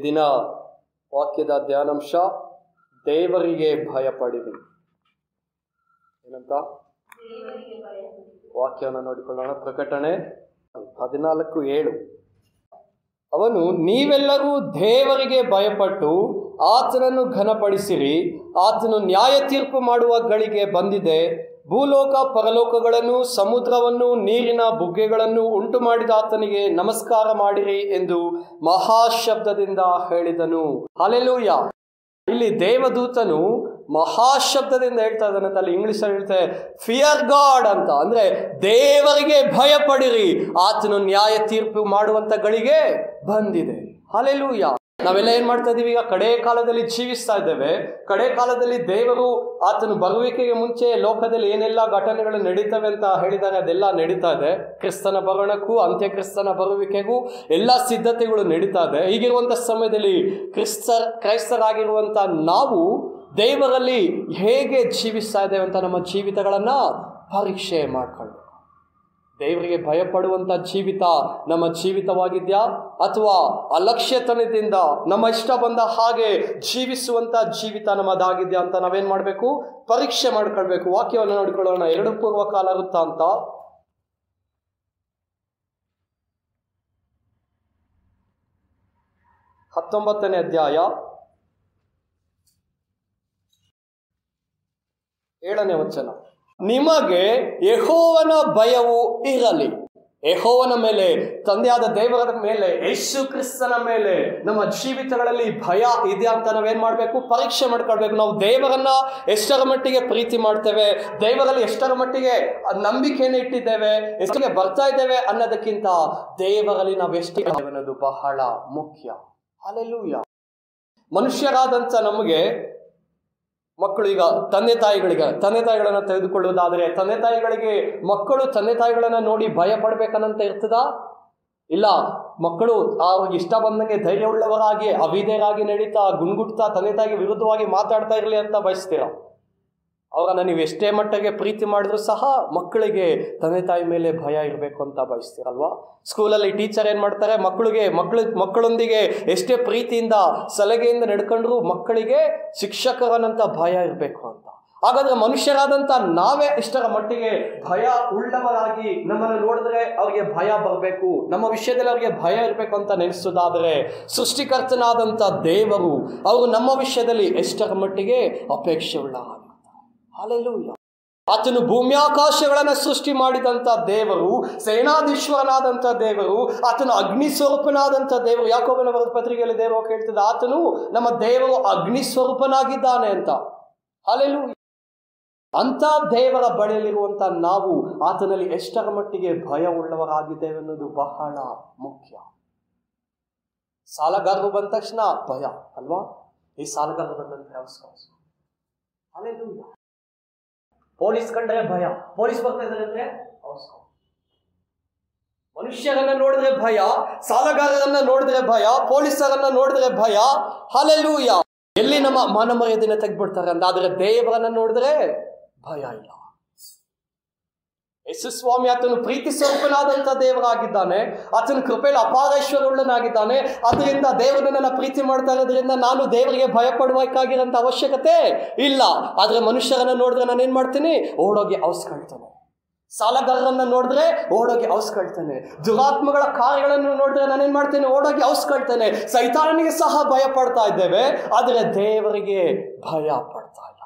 ದಿನ ವಾಕ್ಯದ ಧ್ಯಾನಾಂಶ ದೇವರಿಗೆ ಭಯಪಡಿರಿ ಏನಂತ ವಾಕ್ಯವನ್ನು ನೋಡಿಕೊಳ್ಳೋಣ ಪ್ರಕಟಣೆ ಹದಿನಾಲ್ಕು ಏಳು ಅವನು ನೀವೆಲ್ಲರೂ ದೇವರಿಗೆ ಭಯಪಟ್ಟು ಆತನನ್ನು ಘನಪಡಿಸಿರಿ ಆತನು ನ್ಯಾಯ ತೀರ್ಪು ಮಾಡುವ ಗಳಿಗೆ ಬಂದಿದೆ ಭೂಲೋಕ ಪರಲೋಕಗಳನ್ನು ಸಮುದ್ರವನ್ನು ನೀರಿನ ಬುಗ್ಗೆಗಳನ್ನು ಉಂಟು ಮಾಡಿದ ಆತನಿಗೆ ನಮಸ್ಕಾರ ಮಾಡಿರಿ ಎಂದು ಮಹಾಶಬ್ದದಿಂದ ಹೇಳಿದನು ಅಲೆಲೂಯ ಇಲ್ಲಿ ದೇವದೂತನು ಮಹಾಶಬ್ದದಿಂದ ಹೇಳ್ತಾ ಇದ್ದಾನೆ ಅಂತ ಅಲ್ಲಿ ಇಂಗ್ಲಿಷ್ ಅಲ್ಲಿ ಹೇಳ್ತಾರೆ ಫಿಯರ್ ಗಾಡ್ ಅಂತ ಅಂದ್ರೆ ದೇವರಿಗೆ ಭಯಪಡಿರಿ ಆತನು ನ್ಯಾಯ ತೀರ್ಪು ಮಾಡುವಂತ ಗಳಿಗೆ ಬಂದಿದೆ ಹಾಲೆಲೂಯ ನಾವೆಲ್ಲ ಏನ್ ಮಾಡ್ತಾ ಇದೀವಿ ಈಗ ಕಡೆ ಕಾಲದಲ್ಲಿ ಜೀವಿಸ್ತಾ ಇದ್ದೇವೆ ಕಡೆ ಕಾಲದಲ್ಲಿ ದೇವರು ಆತನು ಬರುವಿಕೆಗೆ ಮುಂಚೆ ಲೋಕದಲ್ಲಿ ಏನೆಲ್ಲ ಘಟನೆಗಳು ನಡೀತವೆ ಅಂತ ಹೇಳಿದ್ದಾರೆ ಅದೆಲ್ಲ ನಡೀತಾ ಇದೆ ಕ್ರಿಸ್ತನ ಬರೋಣಕ್ಕೂ ಅಂತ್ಯಕ್ರಿಸ್ತನ ಬರುವಿಕೆಗೂ ಎಲ್ಲ ಸಿದ್ಧತೆಗಳು ನಡೀತಾ ಇದೆ ಹೀಗಿರುವಂಥ ಸಮಯದಲ್ಲಿ ಕ್ರಿಸ್ತ ಕ್ರೈಸ್ತರಾಗಿರುವಂಥ ನಾವು ದೇವರಲ್ಲಿ ಹೇಗೆ ಜೀವಿಸ್ತಾ ಇದ್ದೇವೆ ಅಂತ ನಮ್ಮ ಜೀವಿತಗಳನ್ನು ಪರೀಕ್ಷೆ ಮಾಡ್ಕೊಳ್ಬೇಕು ದೇವರಿಗೆ ಭಯಪಡುವಂಥ ಜೀವಿತ ನಮ್ಮ ಜೀವಿತವಾಗಿದೆಯಾ ಅಥವಾ ಅಲಕ್ಷ್ಯತನದಿಂದ ನಮ್ಮ ಇಷ್ಟ ಬಂದ ಹಾಗೆ ಜೀವಿಸುವಂಥ ಜೀವಿತ ನಮ್ಮದಾಗಿದೆಯಾ ಅಂತ ನಾವೇನು ಮಾಡಬೇಕು ಪರೀಕ್ಷೆ ಮಾಡ್ಕೊಳ್ಬೇಕು ವಾಕ್ಯವನ್ನು ನೋಡಿಕೊಳ್ಳೋಣ ಎರಡು ಪೂರ್ವ ಕಾಲ ವೃತ್ತ ಅಂತ ಹತ್ತೊಂಬತ್ತನೇ ಅಧ್ಯಾಯ ಏಳನೇ ವಚನ ನಿಮಗೆ ಯಹೋವನ ಭಯವು ಇರಲಿ ಯಹೋವನ ಮೇಲೆ ತಂದೆಯಾದ ದೇವರ ಮೇಲೆ ಯೇಸು ಕ್ರಿಸ್ತನ ಮೇಲೆ ನಮ್ಮ ಜೀವಿತಗಳಲ್ಲಿ ಭಯ ಇದೆ ಅಂತ ನಾವೇನ್ ಮಾಡಬೇಕು ಪರೀಕ್ಷೆ ಮಾಡ್ಕೊಳ್ಬೇಕು ನಾವು ದೇವರನ್ನ ಎಷ್ಟರ ಮಟ್ಟಿಗೆ ಪ್ರೀತಿ ಮಾಡ್ತೇವೆ ದೇವರಲ್ಲಿ ಎಷ್ಟರ ಮಟ್ಟಿಗೆ ನಂಬಿಕೆಯನ್ನು ಇಟ್ಟಿದ್ದೇವೆ ಎಷ್ಟರಿಗೆ ಬರ್ತಾ ಇದ್ದೇವೆ ಅನ್ನೋದಕ್ಕಿಂತ ದೇವರಲ್ಲಿ ನಾವು ಎಷ್ಟು ಅನ್ನೋದು ಬಹಳ ಮುಖ್ಯ ಅಲ್ಲೆಲ್ಲೂಯ ಮನುಷ್ಯರಾದಂಥ ನಮಗೆ ಮಕ್ಕಳು ಈಗ ತಂದೆ ತಾಯಿಗಳಿಗೆ ತಂದೆ ತಾಯಿಗಳನ್ನ ತೆಗೆದುಕೊಳ್ಳುವುದಾದರೆ ತಂದೆ ತಾಯಿಗಳಿಗೆ ಮಕ್ಕಳು ತಂದೆ ತಾಯಿಗಳನ್ನ ನೋಡಿ ಭಯ ಪಡ್ಬೇಕನ್ನಂತ ಇರ್ತದ ಇಲ್ಲ ಮಕ್ಕಳು ಅವ್ರಿಗೆ ಇಷ್ಟ ಬಂದಂಗೆ ಧೈರ್ಯ ಉಳ್ಳವರಾಗಿ ಅವಿಧೇಯರಾಗಿ ನಡೀತಾ ಗುನ್ಗುಟ್ತಾ ತಂದೆ ತಾಯಿಗೆ ವಿರುದ್ಧವಾಗಿ ಮಾತಾಡ್ತಾ ಇರಲಿ ಅಂತ ಬಯಸ್ತೀರ ಅವರನ್ನ ನೀವು ಎಷ್ಟೇ ಮಟ್ಟಿಗೆ ಪ್ರೀತಿ ಮಾಡಿದ್ರು ಸಹ ಮಕ್ಕಳಿಗೆ ತಂದೆ ತಾಯಿ ಮೇಲೆ ಭಯ ಇರಬೇಕು ಅಂತ ಬಯಸ್ತೀರಲ್ವಾ ಸ್ಕೂಲಲ್ಲಿ ಟೀಚರ್ ಏನು ಮಾಡ್ತಾರೆ ಮಕ್ಕಳಿಗೆ ಮಕ್ಕಳು ಮಕ್ಕಳೊಂದಿಗೆ ಎಷ್ಟೇ ಪ್ರೀತಿಯಿಂದ ಸಲಹೆಯಿಂದ ನಡ್ಕೊಂಡ್ರು ಮಕ್ಕಳಿಗೆ ಶಿಕ್ಷಕರನಂತ ಭಯ ಇರಬೇಕು ಅಂತ ಹಾಗಾದ್ರೆ ಮನುಷ್ಯರಾದಂಥ ನಾವೇ ಇಷ್ಟರ ಮಟ್ಟಿಗೆ ಭಯ ಉಳ್ಳವರಾಗಿ ನಮ್ಮನ್ನು ನೋಡಿದ್ರೆ ಅವ್ರಿಗೆ ಭಯ ಬರಬೇಕು ನಮ್ಮ ವಿಷಯದಲ್ಲಿ ಅವ್ರಿಗೆ ಭಯ ಇರಬೇಕು ಅಂತ ನೆನೆಸೋದಾದರೆ ಸೃಷ್ಟಿಕರ್ತನಾದಂಥ ದೇವರು ಅವರು ನಮ್ಮ ವಿಷಯದಲ್ಲಿ ಎಷ್ಟರ ಮಟ್ಟಿಗೆ ಅಪೇಕ್ಷೆ ಉಳ್ಳವರಾಗಿರ್ತಾರೆ ಅಲ್ಲೆಲ್ಲೂಯ್ಯ ಆತನು ಭೂಮ್ಯಾಕಾಶಗಳನ್ನು ಸೃಷ್ಟಿ ಮಾಡಿದಂಥ ದೇವರು ಸೇನಾಧೀಶ್ವರನಾದಂಥ ದೇವರು ಆತನು ಅಗ್ನಿ ಸ್ವರೂಪನಾದಂಥ ದೇವರು ಯಾಕೋಬನ ಪತ್ರಿಕೆಯಲ್ಲಿ ದೇವರು ಕೇಳ್ತಿದ್ದ ಆತನು ನಮ್ಮ ದೇವರು ಅಗ್ನಿ ಸ್ವರೂಪನಾಗಿದ್ದಾನೆ ಅಂತ ಅಲ್ಲೆಲ್ಲೂ ಅಂಥ ದೇವರ ಬಳಿಯಲ್ಲಿರುವಂಥ ನಾವು ಆತನಲ್ಲಿ ಎಷ್ಟರ ಮಟ್ಟಿಗೆ ಭಯ ಉಳ್ಳವರಾಗಿದ್ದೇವೆ ಅನ್ನೋದು ಬಹಳ ಮುಖ್ಯ ಸಾಲಗಾರರು ಬಂದ ತಕ್ಷಣ ಭಯ ಅಲ್ವಾ ಈ ಸಾಲಗಾರರು ಬಂದಂತೆ ಅವಸ್ಕಾರ ಅಲ್ಲೆಲ್ಲೂ ಪೊಲೀಸ್ ಕಂಡ್ರೆ ಭಯ ಪೊಲೀಸ್ ಬರ್ತಾ ಇದ್ದಾರೆ ಅಂದ್ರೆ ಅವಸ್ಕಾರ ಮನುಷ್ಯರನ್ನ ನೋಡಿದ್ರೆ ಭಯ ಸಾಲಗಾರರನ್ನ ನೋಡಿದ್ರೆ ಭಯ ಪೊಲೀಸರನ್ನ ನೋಡಿದ್ರೆ ಭಯ ಹಾಲೆಲ್ಲೂಯ ಎಲ್ಲಿ ನಮ್ಮ ಮಾನ ಮರ್ಯಾದೆನ ತೆಗ್ಬಿಡ್ತಾರೆ ಅಂತ ಆದ್ರೆ ದೇವರನ್ನ ನೋಡಿದ್ರೆ ಭಯ ಇಲ್ಲ ಯೇಸು ಸ್ವಾಮಿ ಆತನು ಪ್ರೀತಿ ಸ್ವರೂಪನಾದಂಥ ದೇವರಾಗಿದ್ದಾನೆ ಆತನ ಕೃಪೆಯಲ್ಲಿ ಅಪಾರೇಶ್ವರವುಳ್ಳನಾಗಿದ್ದಾನೆ ಅದರಿಂದ ದೇವರನ್ನೆಲ್ಲ ಪ್ರೀತಿ ಮಾಡ್ತಾ ಇರೋದ್ರಿಂದ ನಾನು ದೇವರಿಗೆ ಭಯ ಪಡಬೇಕಾಗಿರೋಂಥ ಅವಶ್ಯಕತೆ ಇಲ್ಲ ಆದ್ರೆ ಮನುಷ್ಯರನ್ನ ನೋಡಿದ್ರೆ ನಾನು ಏನ್ ಮಾಡ್ತೀನಿ ಓಡೋಗಿ ಅವಸ್ಕೊಳ್ತಾನೆ ಸಾಲಗಾರರನ್ನ ನೋಡಿದ್ರೆ ಓಡೋಗಿ ಅವಸ್ಕೊಳ್ತಾನೆ ದುರಾತ್ಮಗಳ ಕಾರ್ಯಗಳನ್ನು ನೋಡಿದ್ರೆ ನಾನೇನ್ ಮಾಡ್ತೇನೆ ಓಡೋಗಿ ಅವಸ್ಕೊಳ್ತಾನೆ ಸೈತಾನನಿಗೆ ಸಹ ಭಯ ಪಡ್ತಾ ಇದ್ದೇವೆ ಆದರೆ ದೇವರಿಗೆ ಭಯ ಪಡ್ತಾ ಇಲ್ಲ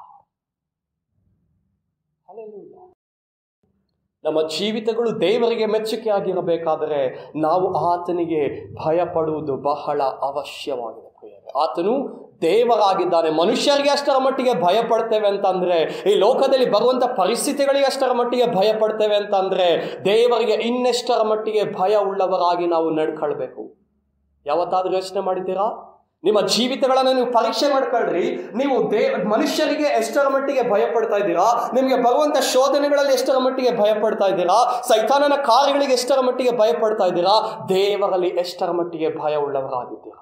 ನಮ್ಮ ಜೀವಿತಗಳು ದೇವರಿಗೆ ಮೆಚ್ಚುಗೆ ಆಗಿರಬೇಕಾದರೆ ನಾವು ಆತನಿಗೆ ಭಯ ಪಡುವುದು ಬಹಳ ಅವಶ್ಯವಾಗಿದೆ ಪ್ರಿಯರೇ ಆತನು ದೇವರಾಗಿದ್ದಾನೆ ಮನುಷ್ಯರಿಗೆ ಅಷ್ಟರ ಮಟ್ಟಿಗೆ ಭಯ ಪಡ್ತೇವೆ ಅಂತಂದ್ರೆ ಈ ಲೋಕದಲ್ಲಿ ಬರುವಂಥ ಪರಿಸ್ಥಿತಿಗಳಿಗೆ ಅಷ್ಟರ ಮಟ್ಟಿಗೆ ಭಯ ಪಡ್ತೇವೆ ಅಂತಂದ್ರೆ ದೇವರಿಗೆ ಇನ್ನೆಷ್ಟರ ಮಟ್ಟಿಗೆ ಭಯ ಉಳ್ಳವರಾಗಿ ನಾವು ನಡ್ಕೊಳ್ಬೇಕು ಯಾವತ್ತಾದ್ರೂ ಯೋಚನೆ ಮಾಡಿದ್ದೀರಾ ನಿಮ್ಮ ಜೀವಿತಗಳನ್ನು ನೀವು ಪರೀಕ್ಷೆ ಮಾಡ್ಕೊಳ್ರಿ ನೀವು ದೇ ಮನುಷ್ಯರಿಗೆ ಎಷ್ಟರ ಮಟ್ಟಿಗೆ ಭಯ ಪಡ್ತಾ ಇದ್ದೀರಾ ನಿಮಗೆ ಬರುವಂಥ ಶೋಧನೆಗಳಲ್ಲಿ ಎಷ್ಟರ ಮಟ್ಟಿಗೆ ಭಯ ಪಡ್ತಾ ಇದ್ದೀರಾ ಸೈತಾನನ ಕಾರ್ಯಗಳಿಗೆ ಎಷ್ಟರ ಮಟ್ಟಿಗೆ ಭಯ ಪಡ್ತಾ ಇದ್ದೀರಾ ದೇವರಲ್ಲಿ ಎಷ್ಟರ ಮಟ್ಟಿಗೆ ಭಯ ಉಳ್ಳವರಾಗಿದ್ದೀರಾ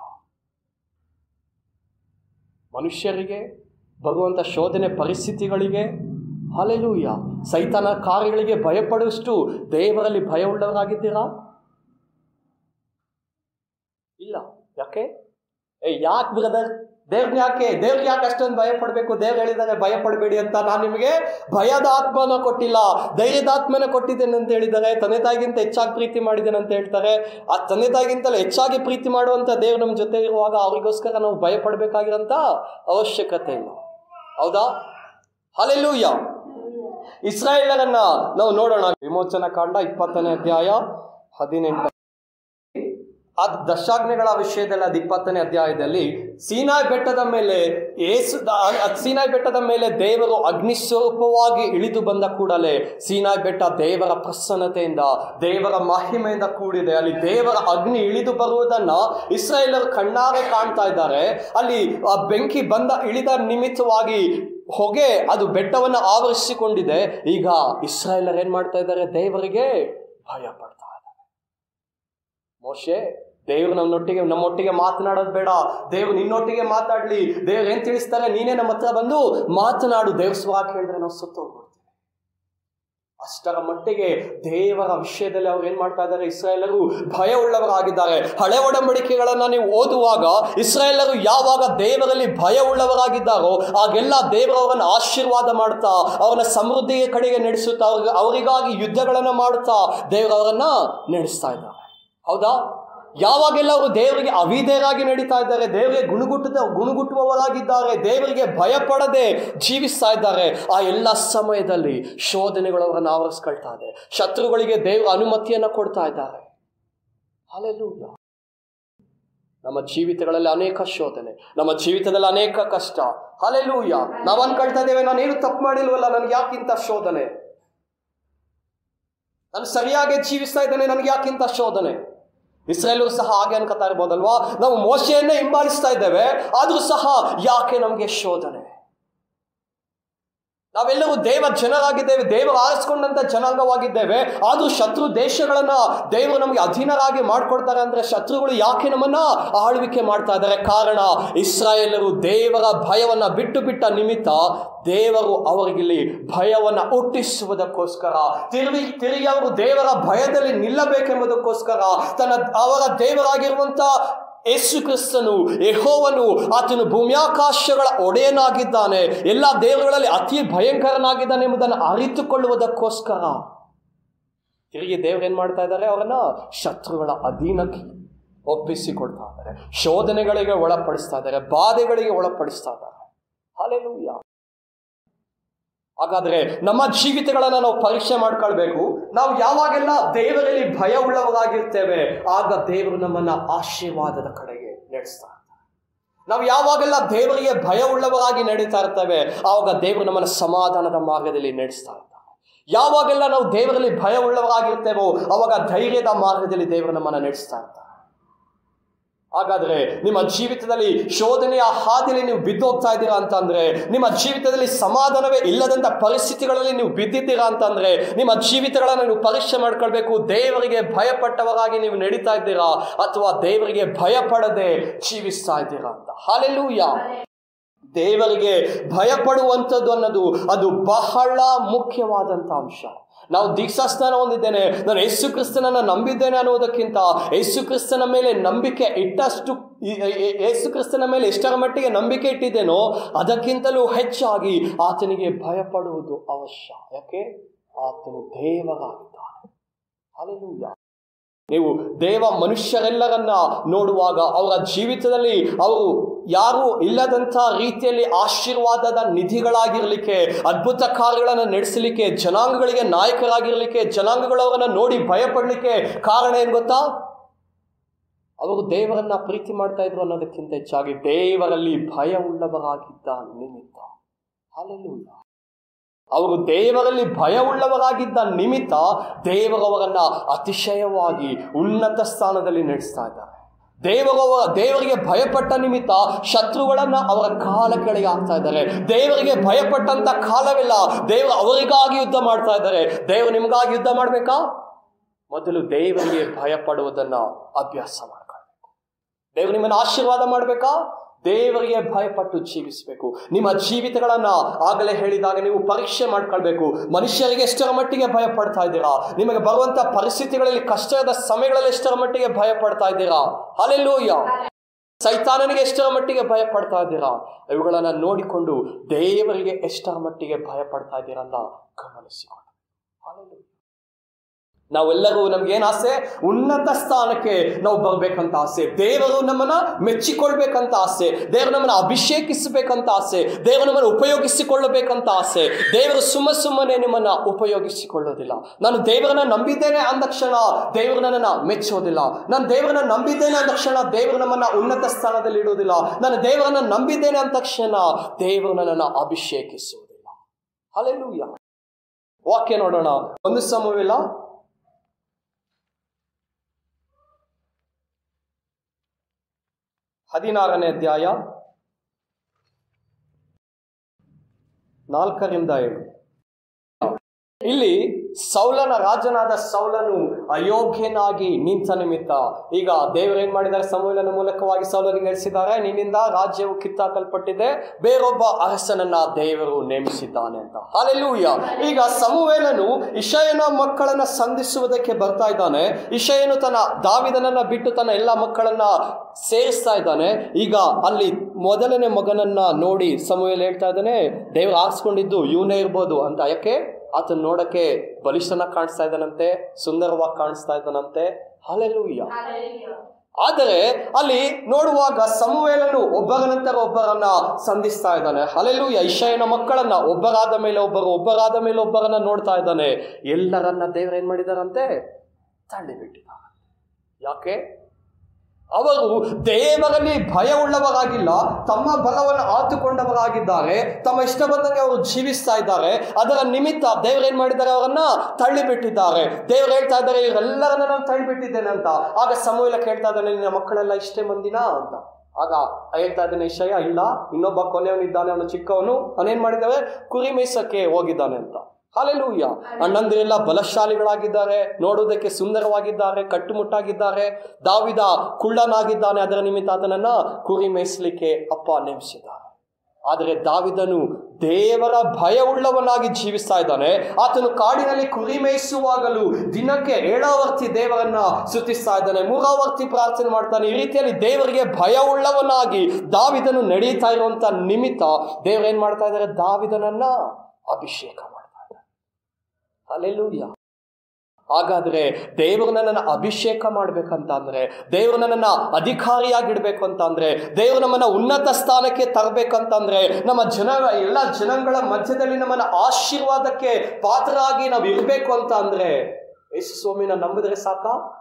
ಮನುಷ್ಯರಿಗೆ ಬರುವಂಥ ಶೋಧನೆ ಪರಿಸ್ಥಿತಿಗಳಿಗೆ ಅಲೆಲೂಯ ಸೈತಾನ ಕಾರ್ಯಗಳಿಗೆ ಭಯಪಡುವಷ್ಟು ದೇವರಲ್ಲಿ ಭಯ ಉಳ್ಳವರಾಗಿದ್ದೀರಾ ಇಲ್ಲ ಯಾಕೆ ಏ ಯಾಕೆ ಬ್ರದರ್ ದೇವ್ರನ್ನ ಯಾಕೆ ದೇವ್ರಿಗೆ ಯಾಕೆ ಅಷ್ಟೊಂದು ಭಯ ಪಡಬೇಕು ದೇವ್ರು ಹೇಳಿದ್ದಾರೆ ಭಯ ಪಡಬೇಡಿ ಅಂತ ನಾನು ನಿಮಗೆ ಭಯದ ಆತ್ಮನ ಕೊಟ್ಟಿಲ್ಲ ಧೈರ್ಯದ ಆತ್ಮನ ಕೊಟ್ಟಿದ್ದೇನೆ ಅಂತ ಹೇಳಿದ್ದಾರೆ ತಂದೆ ತಾಯಿಗಿಂತ ಹೆಚ್ಚಾಗಿ ಪ್ರೀತಿ ಮಾಡಿದ್ದೇನೆ ಅಂತ ಹೇಳ್ತಾರೆ ಆ ತಂದೆ ತಾಯಿಗಿಂತಲೂ ಹೆಚ್ಚಾಗಿ ಪ್ರೀತಿ ಮಾಡುವಂತ ದೇವ್ರು ನಮ್ಮ ಜೊತೆ ಇರುವಾಗ ಅವರಿಗೋಸ್ಕರ ನಾವು ಭಯ ಪಡಬೇಕಾಗಿರೋಂಥ ಅವಶ್ಯಕತೆ ಇಲ್ಲ ಹೌದಾ ಹಲೆಲೂಯ್ಯ ಇಸ್ರಾಯೇಲರನ್ನ ನಾವು ನೋಡೋಣ ವಿಮೋಚನಾ ಕಾಂಡ ಇಪ್ಪತ್ತನೇ ಅಧ್ಯಾಯ ಹದಿನೆಂಟು ಆ ದಶಾಜ್ಞೆಗಳ ವಿಷಯದಲ್ಲಿ ಅದು ಇಪ್ಪತ್ತನೇ ಅಧ್ಯಾಯದಲ್ಲಿ ಸೀನಾಯ್ ಬೆಟ್ಟದ ಮೇಲೆ ಏಸು ಆ ಸೀನಾಯ್ ಬೆಟ್ಟದ ಮೇಲೆ ದೇವರು ಅಗ್ನಿ ಸ್ವರೂಪವಾಗಿ ಇಳಿದು ಬಂದ ಕೂಡಲೇ ಸೀನಾಯ್ ಬೆಟ್ಟ ದೇವರ ಪ್ರಸನ್ನತೆಯಿಂದ ದೇವರ ಮಹಿಮೆಯಿಂದ ಕೂಡಿದೆ ಅಲ್ಲಿ ದೇವರ ಅಗ್ನಿ ಇಳಿದು ಬರುವುದನ್ನ ಇಸ್ರಾಯೇಲರು ಕಣ್ಣಾರೆ ಕಾಣ್ತಾ ಇದ್ದಾರೆ ಅಲ್ಲಿ ಆ ಬೆಂಕಿ ಬಂದ ಇಳಿದ ನಿಮಿತ್ತವಾಗಿ ಹೊಗೆ ಅದು ಬೆಟ್ಟವನ್ನು ಆವರಿಸಿಕೊಂಡಿದೆ ಈಗ ಇಸ್ರಾಯೇಲರು ಏನ್ ಮಾಡ್ತಾ ಇದ್ದಾರೆ ದೇವರಿಗೆ ಭಯ ಪಡ್ತಾ ಇದ್ದಾರೆ ಮೋಶೆ ದೇವ್ರು ನಮ್ಮೊಟ್ಟಿಗೆ ನಮ್ಮೊಟ್ಟಿಗೆ ಮಾತನಾಡೋದು ಬೇಡ ದೇವ್ರು ನಿನ್ನೊಟ್ಟಿಗೆ ಮಾತಾಡ್ಲಿ ದೇವ್ರು ಏನ್ ತಿಳಿಸ್ತಾರೆ ನೀನೇ ನಮ್ಮ ಹತ್ರ ಬಂದು ಮಾತನಾಡು ದೇವ್ರ ಸ್ವಾಕ್ ಹೇಳಿದ್ರೆ ನಾವು ಸುತ್ತೋಗ್ಬಿಡ್ತೀವಿ ಅಷ್ಟರ ಮಟ್ಟಿಗೆ ದೇವರ ವಿಷಯದಲ್ಲಿ ಅವ್ರು ಏನ್ ಮಾಡ್ತಾ ಇದ್ದಾರೆ ಇಸ್ರಾಯೇಲರು ಭಯ ಉಳ್ಳವರಾಗಿದ್ದಾರೆ ಹಳೆ ಒಡಂಬಡಿಕೆಗಳನ್ನ ನೀವು ಓದುವಾಗ ಇಸ್ರಾಯೇಲರು ಯಾವಾಗ ದೇವರಲ್ಲಿ ಭಯ ಉಳ್ಳವರಾಗಿದ್ದಾರೋ ಆಗೆಲ್ಲ ದೇವರವರನ್ನ ಆಶೀರ್ವಾದ ಮಾಡ್ತಾ ಅವರನ್ನ ಸಮೃದ್ಧಿಯ ಕಡೆಗೆ ನಡೆಸುತ್ತಾ ಅವ್ರಿಗೆ ಅವರಿಗಾಗಿ ಯುದ್ಧಗಳನ್ನ ಮಾಡುತ್ತಾ ದೇವರವರನ್ನ ನಡೆಸ್ತಾ ಇದ್ದಾರೆ ಹೌದಾ ಯಾವಾಗೆಲ್ಲ ಅವರು ದೇವರಿಗೆ ಅವಿಧೇಯರಾಗಿ ನಡೀತಾ ಇದ್ದಾರೆ ದೇವರಿಗೆ ಗುಣಗುಟ್ಟದ ಗುಣಗುಟ್ಟುವವರಾಗಿದ್ದಾರೆ ದೇವರಿಗೆ ಭಯ ಪಡದೆ ಜೀವಿಸ್ತಾ ಇದ್ದಾರೆ ಆ ಎಲ್ಲ ಸಮಯದಲ್ಲಿ ಶೋಧನೆಗಳು ಅವರನ್ನು ಆವರಿಸ್ಕೊಳ್ತಾ ಇದೆ ಶತ್ರುಗಳಿಗೆ ದೇವರ ಅನುಮತಿಯನ್ನು ಕೊಡ್ತಾ ಇದ್ದಾರೆ ಅಲ್ಲೆಲ್ಲೂಯ್ಯ ನಮ್ಮ ಜೀವಿತಗಳಲ್ಲಿ ಅನೇಕ ಶೋಧನೆ ನಮ್ಮ ಜೀವಿತದಲ್ಲಿ ಅನೇಕ ಕಷ್ಟ ಅಲ್ಲೆಲ್ಲೂಯ್ಯ ನಾವು ಅನ್ಕೊಳ್ತಾ ಇದ್ದೇವೆ ನಾನೇನು ತಪ್ಪು ಮಾಡಿಲ್ವಲ್ಲ ನನಗೆ ಯಾಕಿಂತ ಶೋಧನೆ ನಾನು ಸರಿಯಾಗಿ ಜೀವಿಸ್ತಾ ಇದ್ದೇನೆ ನನಗೆ ಯಾಕಿಂತ ಶೋಧನೆ ಇಸ್ರೇಲು ಸಹ ಹಾಗೆ ಅನ್ಕೋತಾ ಇರ್ಬೋದಲ್ವಾ ನಾವು ಮೋಶೆಯನ್ನೇ ಹಿಂಬಾಲಿಸ್ತಾ ಇದ್ದೇವೆ ಆದ್ರೂ ಸಹ ಯಾಕೆ ನಮಗೆ ಶೋಧನೆ ನಾವೆಲ್ಲರೂ ದೇವ ಜನರಾಗಿದ್ದೇವೆ ದೇವರು ಆರಿಸ್ಕೊಂಡಂತ ಜನಾಂಗವಾಗಿದ್ದೇವೆ ಆದ್ರೂ ಶತ್ರು ದೇಶಗಳನ್ನ ದೇವರು ನಮಗೆ ಅಧೀನರಾಗಿ ಮಾಡ್ಕೊಡ್ತಾರೆ ಅಂದ್ರೆ ಶತ್ರುಗಳು ಯಾಕೆ ನಮ್ಮನ್ನ ಆಳ್ವಿಕೆ ಮಾಡ್ತಾ ಇದ್ದಾರೆ ಕಾರಣ ಇಸ್ರಾಯೇಲರು ದೇವರ ಭಯವನ್ನ ಬಿಟ್ಟು ಬಿಟ್ಟ ನಿಮಿತ್ತ ದೇವರು ಅವರಿಗಿಲ್ಲಿ ಭಯವನ್ನ ಹುಟ್ಟಿಸುವುದಕ್ಕೋಸ್ಕರ ತಿರುಗಿ ತಿರುಗಿ ಅವರು ದೇವರ ಭಯದಲ್ಲಿ ನಿಲ್ಲಬೇಕೆಂಬುದಕ್ಕೋಸ್ಕರ ತನ್ನ ಅವರ ದೇವರಾಗಿರುವಂತ ಯೇಸು ಕ್ರಿಸ್ತನು ಯೆಹೋವನು ಆತನು ಭೂಮ್ಯಾಕಾಶಗಳ ಒಡೆಯನಾಗಿದ್ದಾನೆ ಎಲ್ಲ ದೇವರುಗಳಲ್ಲಿ ಅತಿ ಭಯಂಕರನಾಗಿದ್ದಾನೆ ಎಂಬುದನ್ನು ಅರಿತುಕೊಳ್ಳುವುದಕ್ಕೋಸ್ಕರ ತಿರುಗಿ ದೇವ್ರು ಏನ್ ಮಾಡ್ತಾ ಇದ್ದಾರೆ ಅವರನ್ನ ಶತ್ರುಗಳ ಅಧೀನಕ್ಕೆ ಒಪ್ಪಿಸಿಕೊಡ್ತಾ ಇದ್ದಾರೆ ಶೋಧನೆಗಳಿಗೆ ಒಳಪಡಿಸ್ತಾ ಇದ್ದಾರೆ ಬಾಧೆಗಳಿಗೆ ಒಳಪಡಿಸ್ತಾ ಇದ್ದಾರೆ ಹಾಲೆಲೂಯ ಹಾಗಾದ್ರೆ ನಮ್ಮ ಜೀವಿತಗಳನ್ನ ನಾವು ಪರೀಕ್ಷೆ ಮಾಡ್ಕೊಳ್ಬೇಕು ನಾವು ಯಾವಾಗೆಲ್ಲ ದೇವರಲ್ಲಿ ಭಯ ಉಳ್ಳವರಾಗಿರ್ತೇವೆ ಆಗ ದೇವರು ನಮ್ಮನ್ನ ಆಶೀರ್ವಾದದ ಕಡೆಗೆ ನಡೆಸ್ತಾ ಇರ್ತಾರೆ. ನಾವು ಯಾವಾಗೆಲ್ಲ ದೇವರಿಗೆ ಭಯ ಉಳ್ಳವರಾಗಿ ನಡೀತಾ ಇರ್ತೇವೆ ಆವಾಗ ದೇವರು ನಮ್ಮನ್ನ ಸಮಾಧಾನದ ಮಾರ್ಗದಲ್ಲಿ ನಡೆಸ್ತಾ ಇರ್ತಾರೆ ಯಾವಾಗೆಲ್ಲ ನಾವು ದೇವರಲ್ಲಿ ಭಯ ಉಳ್ಳವರಾಗಿರ್ತೇವೋ ಅವಾಗ ಧೈರ್ಯದ ಮಾರ್ಗದಲ್ಲಿ ದೇವರು ನಮ್ಮನ್ನ ನಡೆಸ್ತಾ ಇರ್ತಾರೆ ಹಾಗಾದ್ರೆ ನಿಮ್ಮ ಜೀವಿತದಲ್ಲಿ ಶೋಧನೆಯ ಹಾದಿಯಲ್ಲಿ ನೀವು ಬಿದ್ದೋಗ್ತಾ ಇದ್ದೀರಾ ಅಂತಂದ್ರೆ ನಿಮ್ಮ ಜೀವಿತದಲ್ಲಿ ಸಮಾಧಾನವೇ ಇಲ್ಲದಂತ ಪರಿಸ್ಥಿತಿಗಳಲ್ಲಿ ನೀವು ಬಿದ್ದಿದ್ದೀರಾ ಅಂತಂದ್ರೆ ನಿಮ್ಮ ಜೀವಿತಗಳನ್ನ ನೀವು ಪರೀಕ್ಷೆ ಮಾಡ್ಕೊಳ್ಬೇಕು ದೇವರಿಗೆ ಭಯಪಟ್ಟವರಾಗಿ ನೀವು ನಡೀತಾ ಇದ್ದೀರಾ ಅಥವಾ ದೇವರಿಗೆ ಭಯ ಪಡದೆ ಜೀವಿಸ್ತಾ ಇದ್ದೀರಾ ಅಂತ ಹಾಲೆಲ್ಲೂಯ್ಯ ದೇವರಿಗೆ ಭಯಪಡುವಂಥದ್ದು ಅನ್ನೋದು ಅದು ಬಹಳ ಮುಖ್ಯವಾದಂಥ ಅಂಶ ನಾವು ದೀಕ್ಷಾಸ್ನಾನ ಹೊಂದಿದ್ದೇನೆ ನಾನು ಯೇಸು ಕ್ರಿಸ್ತನನ್ನ ನಂಬಿದ್ದೇನೆ ಅನ್ನೋದಕ್ಕಿಂತ ಯೇಸು ಕ್ರಿಸ್ತನ ಮೇಲೆ ನಂಬಿಕೆ ಇಟ್ಟಷ್ಟು ಈ- ಈ- ಯೇಸು ಕ್ರಿಸ್ತನ ಮೇಲೆ ಎಷ್ಟರ ಮಟ್ಟಿಗೆ ನಂಬಿಕೆ ಇಟ್ಟಿದ್ದೇನೋ ಅದಕ್ಕಿಂತಲೂ ಹೆಚ್ಚಾಗಿ ಆತನಿಗೆ ಭಯಪಡುವುದು ಅವಶ್ಯ ಯಾಕೆ ಆತನು ದೇವರಾಗಿದ್ದಾನೆ ಹಾಲೆಲೂಯ ನೀವು ದೇವ ಮನುಷ್ಯರೆಲ್ಲರನ್ನ ನೋಡುವಾಗ ಅವರ ಜೀವಿತದಲ್ಲಿ ಅವರು ಯಾರು ಇಲ್ಲದಂಥ ರೀತಿಯಲ್ಲಿ ಆಶೀರ್ವಾದದ ನಿಧಿಗಳಾಗಿರ್ಲಿಕ್ಕೆ ಅದ್ಭುತ ಕಾರ್ಯಗಳನ್ನು ನಡೆಸಲಿಕ್ಕೆ ಜನಾಂಗಗಳಿಗೆ ನಾಯಕರಾಗಿರ್ಲಿಕ್ಕೆ ಜನಾಂಗಗಳು ಅವರನ್ನ ನೋಡಿ ಭಯಪಡಲಿಕ್ಕೆ ಕಾರಣ ಏನ್ ಗೊತ್ತಾ ಅವರು ದೇವರನ್ನ ಪ್ರೀತಿ ಮಾಡ್ತಾ ಇದ್ರು ಅನ್ನೋದಕ್ಕಿಂತ ಹೆಚ್ಚಾಗಿ ದೇವರಲ್ಲಿ ಭಯ ಉಳ್ಳವರಾಗಿದ್ದ ನಿಮಿತ್ತ ಹಾಲೆಲೂಯ ಅವರು ದೇವರಲ್ಲಿ ಭಯ ಉಳ್ಳವರಾಗಿದ್ದ ನಿಮಿತ್ತ ದೇವರವರನ್ನ ಅತಿಶಯವಾಗಿ ಉನ್ನತ ಸ್ಥಾನದಲ್ಲಿ ನಡೆಸ್ತಾ ಇದ್ದಾರೆ ದೇವರವ ದೇವರಿಗೆ ಭಯಪಟ್ಟ ನಿಮಿತ್ತ ಶತ್ರುಗಳನ್ನ ಅವರ ಕಾಲ ಕೆಳಗೆ ಹಾಕ್ತಾ ಇದ್ದಾರೆ ದೇವರಿಗೆ ಭಯಪಟ್ಟಂತ ಕಾಲವಿಲ್ಲ ದೇವರು ಅವರಿಗಾಗಿ ಯುದ್ಧ ಮಾಡ್ತಾ ಇದ್ದಾರೆ ದೇವರು ನಿಮಗಾಗಿ ಯುದ್ಧ ಮಾಡ್ಬೇಕಾ ಮೊದಲು ದೇವರಿಗೆ ಭಯಪಡುವುದನ್ನ ಅಭ್ಯಾಸ ಮಾಡ್ಕೊಳ್ಬೇಕು ದೇವರು ನಿಮ್ಮನ್ನು ಆಶೀರ್ವಾದ ಮಾಡಬೇಕಾ ದೇವರಿಗೆ ಭಯಪಟ್ಟು ಜೀವಿಸಬೇಕು ನಿಮ್ಮ ಜೀವಿತಗಳನ್ನ ಆಗಲೇ ಹೇಳಿದಾಗ ನೀವು ಪರೀಕ್ಷೆ ಮಾಡ್ಕೊಳ್ಬೇಕು ಮನುಷ್ಯರಿಗೆ ಎಷ್ಟರ ಮಟ್ಟಿಗೆ ಭಯ ಪಡ್ತಾ ಇದ್ದೀರಾ ನಿಮಗೆ ಬರುವಂತ ಪರಿಸ್ಥಿತಿಗಳಲ್ಲಿ ಕಷ್ಟದ ಸಮಯಗಳಲ್ಲಿ ಎಷ್ಟರ ಮಟ್ಟಿಗೆ ಭಯ ಪಡ್ತಾ ಇದ್ದೀರಾ ಅಲ್ಲೆಲ್ಲೂಯ್ಯ ಸೈತಾನನಿಗೆ ಎಷ್ಟರ ಮಟ್ಟಿಗೆ ಭಯ ಪಡ್ತಾ ಇದ್ದೀರಾ ಇವುಗಳನ್ನ ನೋಡಿಕೊಂಡು ದೇವರಿಗೆ ಎಷ್ಟರ ಮಟ್ಟಿಗೆ ಭಯ ಪಡ್ತಾ ಇದ್ದೀರಾ ಅಂತ ಗಮನಿಸಿಕೊಂಡು Hallelujah. ನಾವೆಲ್ಲರೂ ನಮ್ಗೇನ್ ಆಸೆ ಉನ್ನತ ಸ್ಥಾನಕ್ಕೆ ನಾವು ಬರ್ಬೇಕಂತ ಆಸೆ ದೇವರು ನಮ್ಮನ್ನ ಮೆಚ್ಚಿಕೊಳ್ಬೇಕಂತ ಆಸೆ ದೇವರು ನಮ್ಮನ್ನ ಅಭಿಷೇಕಿಸಬೇಕಂತ ಆಸೆ ದೇವರು ನಮ್ಮನ್ನು ಉಪಯೋಗಿಸಿಕೊಳ್ಳಬೇಕಂತ ಆಸೆ ದೇವರು ಸುಮ್ಮ ಸುಮ್ಮನೆ ನಿಮ್ಮನ್ನ ಉಪಯೋಗಿಸಿಕೊಳ್ಳೋದಿಲ್ಲ ನಾನು ದೇವರನ್ನ ನಂಬಿದ್ದೇನೆ ಅಂದ ಕ್ಷಣ ದೇವರು ನನ್ನನ್ನ ಮೆಚ್ಚೋದಿಲ್ಲ ನಾನು ದೇವರನ್ನ ನಂಬಿದ್ದೇನೆ ಅಂದ ಕ್ಷಣ ದೇವರು ನಮ್ಮನ್ನ ಉನ್ನತ ಸ್ಥಾನದಲ್ಲಿ ಇಡುವುದಿಲ್ಲ ನಾನು ದೇವರನ್ನ ನಂಬಿದ್ದೇನೆ ಅಂದ ತಕ್ಷಣ ದೇವರು ನನ್ನನ್ನ ಅಭಿಷೇಕಿಸುವುದಿಲ್ಲ ಅಲ್ಲೆಲ್ಲೂಯ್ಯ ವಾಕ್ಯ ನೋಡೋಣ ಒಂದು ಸಮಯವಿಲ್ಲ ಹದಿನಾರನೇ ಅಧ್ಯಾಯ ನಾಲ್ಕರಿಂದ ಏಳು ಇಲ್ಲಿ ಸೌಲನ ರಾಜನಾದ ಸೌಲನು ಅಯೋಗ್ಯನಾಗಿ ನಿಂತ ನಿಮಿತ್ತ ಈಗ ದೇವರು ಏನ್ ಮಾಡಿದ್ದಾರೆ ಸಮೂಲನ ಮೂಲಕವಾಗಿ ಸೌಲನಿಗೆ ಹೇಳಿಸಿದ್ದಾರೆ ನಿನ್ನಿಂದ ರಾಜ್ಯವು ಕಿತ್ತಾಕಲ್ಪಟ್ಟಿದೆ ಬೇರೊಬ್ಬ ಅರಸನನ್ನ ದೇವರು ನೇಮಿಸಿದ್ದಾನೆ ಅಂತ ಅಲ್ಲೆಲ್ಲೂಯ್ಯ ಈಗ ಸಮುವೇಲನು ಇಷಯನ ಮಕ್ಕಳನ್ನ ಸಂಧಿಸುವುದಕ್ಕೆ ಬರ್ತಾ ಇದ್ದಾನೆ ಇಷಯನು ತನ್ನ ದಾವಿದನನ್ನ ಬಿಟ್ಟು ತನ್ನ ಎಲ್ಲ ಮಕ್ಕಳನ್ನ ಸೇರಿಸ್ತಾ ಇದ್ದಾನೆ ಈಗ ಅಲ್ಲಿ ಮೊದಲನೇ ಮಗನನ್ನ ನೋಡಿ ಸಮುವೇಲ್ ಹೇಳ್ತಾ ಇದ್ದಾನೆ ದೇವ್ರು ಆರಿಸ್ಕೊಂಡಿದ್ದು ಇವನೇ ಇರ್ಬೋದು ಅಂತ ಯಾಕೆ ಆತನ ನೋಡಕ್ಕೆ ಬಲಿಷ್ಠನ ಕಾಣಿಸ್ತಾ ಇದ್ದಾನಂತೆ ಸುಂದರವಾಗಿ ಕಾಣಿಸ್ತಾ ಇದ್ದಾನಂತೆ ಹಾಲೆಲ್ಲೂಯ್ಯ ಆದರೆ ಅಲ್ಲಿ ನೋಡುವಾಗ ಸಮುವೇಲನು ಒಬ್ಬರ ನಂತರ ಒಬ್ಬರನ್ನ ಸಂಧಿಸ್ತಾ ಇದ್ದಾನೆ ಅಲ್ಲೆಲ್ಲೂ ಐಷಯನ ಮಕ್ಕಳನ್ನ ಒಬ್ಬರಾದ ಮೇಲೆ ಒಬ್ಬರು ಒಬ್ಬರಾದ ಮೇಲೆ ಒಬ್ಬರನ್ನ ನೋಡ್ತಾ ಇದ್ದಾನೆ ಎಲ್ಲರನ್ನ ದೇವ್ರು ಏನ್ ಮಾಡಿದಾರಂತೆ ತಳ್ಳಿಬಿಟ್ಟಿದ್ದಾರೆ ಯಾಕೆ ಅವರು ದೇವರಲ್ಲಿ ಭಯವುಳ್ಳವರಾಗಿಲ್ಲ ತಮ್ಮ ಬಲವನ್ನು ಆತುಕೊಂಡವರಾಗಿದ್ದಾರೆ ತಮ್ಮ ಇಷ್ಟ ಬಂದಂಗೆ ಅವರು ಜೀವಿಸ್ತಾ ಇದ್ದಾರೆ ಅದರ ನಿಮಿತ್ತ ದೇವ್ರು ಏನ್ ಮಾಡಿದ್ದಾರೆ ಅವರನ್ನ ತಳ್ಳಿಬಿಟ್ಟಿದ್ದಾರೆ ದೇವ್ರು ಹೇಳ್ತಾ ಇದ್ದಾರೆ ಇವರೆಲ್ಲರನ್ನ ನಾನು ತಳ್ಳಿಬಿಟ್ಟಿದ್ದೇನೆ ಅಂತ ಆಗ ಸಮೂಲ ಕೇಳ್ತಾ ಇದ್ದಾನೆ ನಿನ್ನ ಮಕ್ಕಳೆಲ್ಲ ಇಷ್ಟೇ ಮಂದಿನಾ ಅಂತ ಆಗ ಹೇಳ್ತಾ ಇದ್ದಾನೆ ವಿಷಯ ಇಲ್ಲ ಇನ್ನೊಬ್ಬ ಕೊನೆಯವನಿದ್ದಾನೆ ಅವನು ಚಿಕ್ಕವನು ಅವನೇನ್ ಮಾಡಿದ್ದಾವೆ ಕುರಿ ಮೇಯ್ಸಕ್ಕೆ ಹೋಗಿದ್ದಾನೆ ಅಂತ ಹಾಲೆಲೂಯ್ಯ ಅಣ್ಣಂದಿರೆಲ್ಲ ಬಲಶಾಲಿಗಳಾಗಿದ್ದಾರೆ ನೋಡುವುದಕ್ಕೆ ಸುಂದರವಾಗಿದ್ದಾರೆ ಕಟ್ಟುಮುಟ್ಟಾಗಿದ್ದಾರೆ ದಾವಿದ ಕುಳ್ಳನಾಗಿದ್ದಾನೆ ಅದರ ನಿಮಿತ್ತ ಆತನನ್ನ ಕುರಿ ಮೇಯಿಸಲಿಕ್ಕೆ ಅಪ್ಪ ನೇಮಿಸಿದ್ದಾರೆ ಆದರೆ ದಾವಿದನು ದೇವರ ಭಯವುಳ್ಳವನಾಗಿ ಜೀವಿಸ್ತಾ ಇದ್ದಾನೆ ಆತನು ಕಾಡಿನಲ್ಲಿ ಕುರಿ ಮೇಯಿಸುವಾಗಲೂ ದಿನಕ್ಕೆ ಏಳಾವರ್ತಿ ದೇವರನ್ನ ಸ್ತುತಿಸ್ತಾ ಇದ್ದಾನೆ ಮೂರಾವರ್ತಿ ಪ್ರಾರ್ಥನೆ ಮಾಡ್ತಾನೆ ಈ ರೀತಿಯಲ್ಲಿ ದೇವರಿಗೆ ಭಯವುಳ್ಳವನಾಗಿ ದಾವಿದನು ನಡೀತಾ ಇರುವಂತ ನಿಮಿತ್ತ ದೇವರು ಏನ್ ಮಾಡ್ತಾ ಇದ್ದಾರೆ ದಾವಿದನನ್ನ ಅಭಿಷೇಕ ಮಾಡ್ತಾ ಇದ್ದಾರೆ ಅಲ್ಲೆಲ್ಲೂಯ್ಯ ಹಾಗಾದ್ರೆ ದೇವರು ನನ್ನನ್ನು ಅಭಿಷೇಕ ಮಾಡ್ಬೇಕಂತ ಅಂದ್ರೆ ದೇವರು ನನ್ನನ್ನ ಅಧಿಕಾರಿಯಾಗಿಡ್ಬೇಕು ಅಂತ ಅಂದ್ರೆ ದೇವರು ನಮ್ಮನ್ನ ಉನ್ನತ ಸ್ಥಾನಕ್ಕೆ ತರಬೇಕಂತಂದ್ರೆ ನಮ್ಮ ಜನ ಎಲ್ಲ ಜನಗಳ ಮಧ್ಯದಲ್ಲಿ ನಮ್ಮನ್ನ ಆಶೀರ್ವಾದಕ್ಕೆ ಪಾತ್ರರಾಗಿ ನಾವು ಇರಬೇಕು ಅಂತ ಅಂದ್ರೆ ಯೇಸು ಸ್ವಾಮಿನ ನಂಬಿದ್ರೆ ಸಾಕ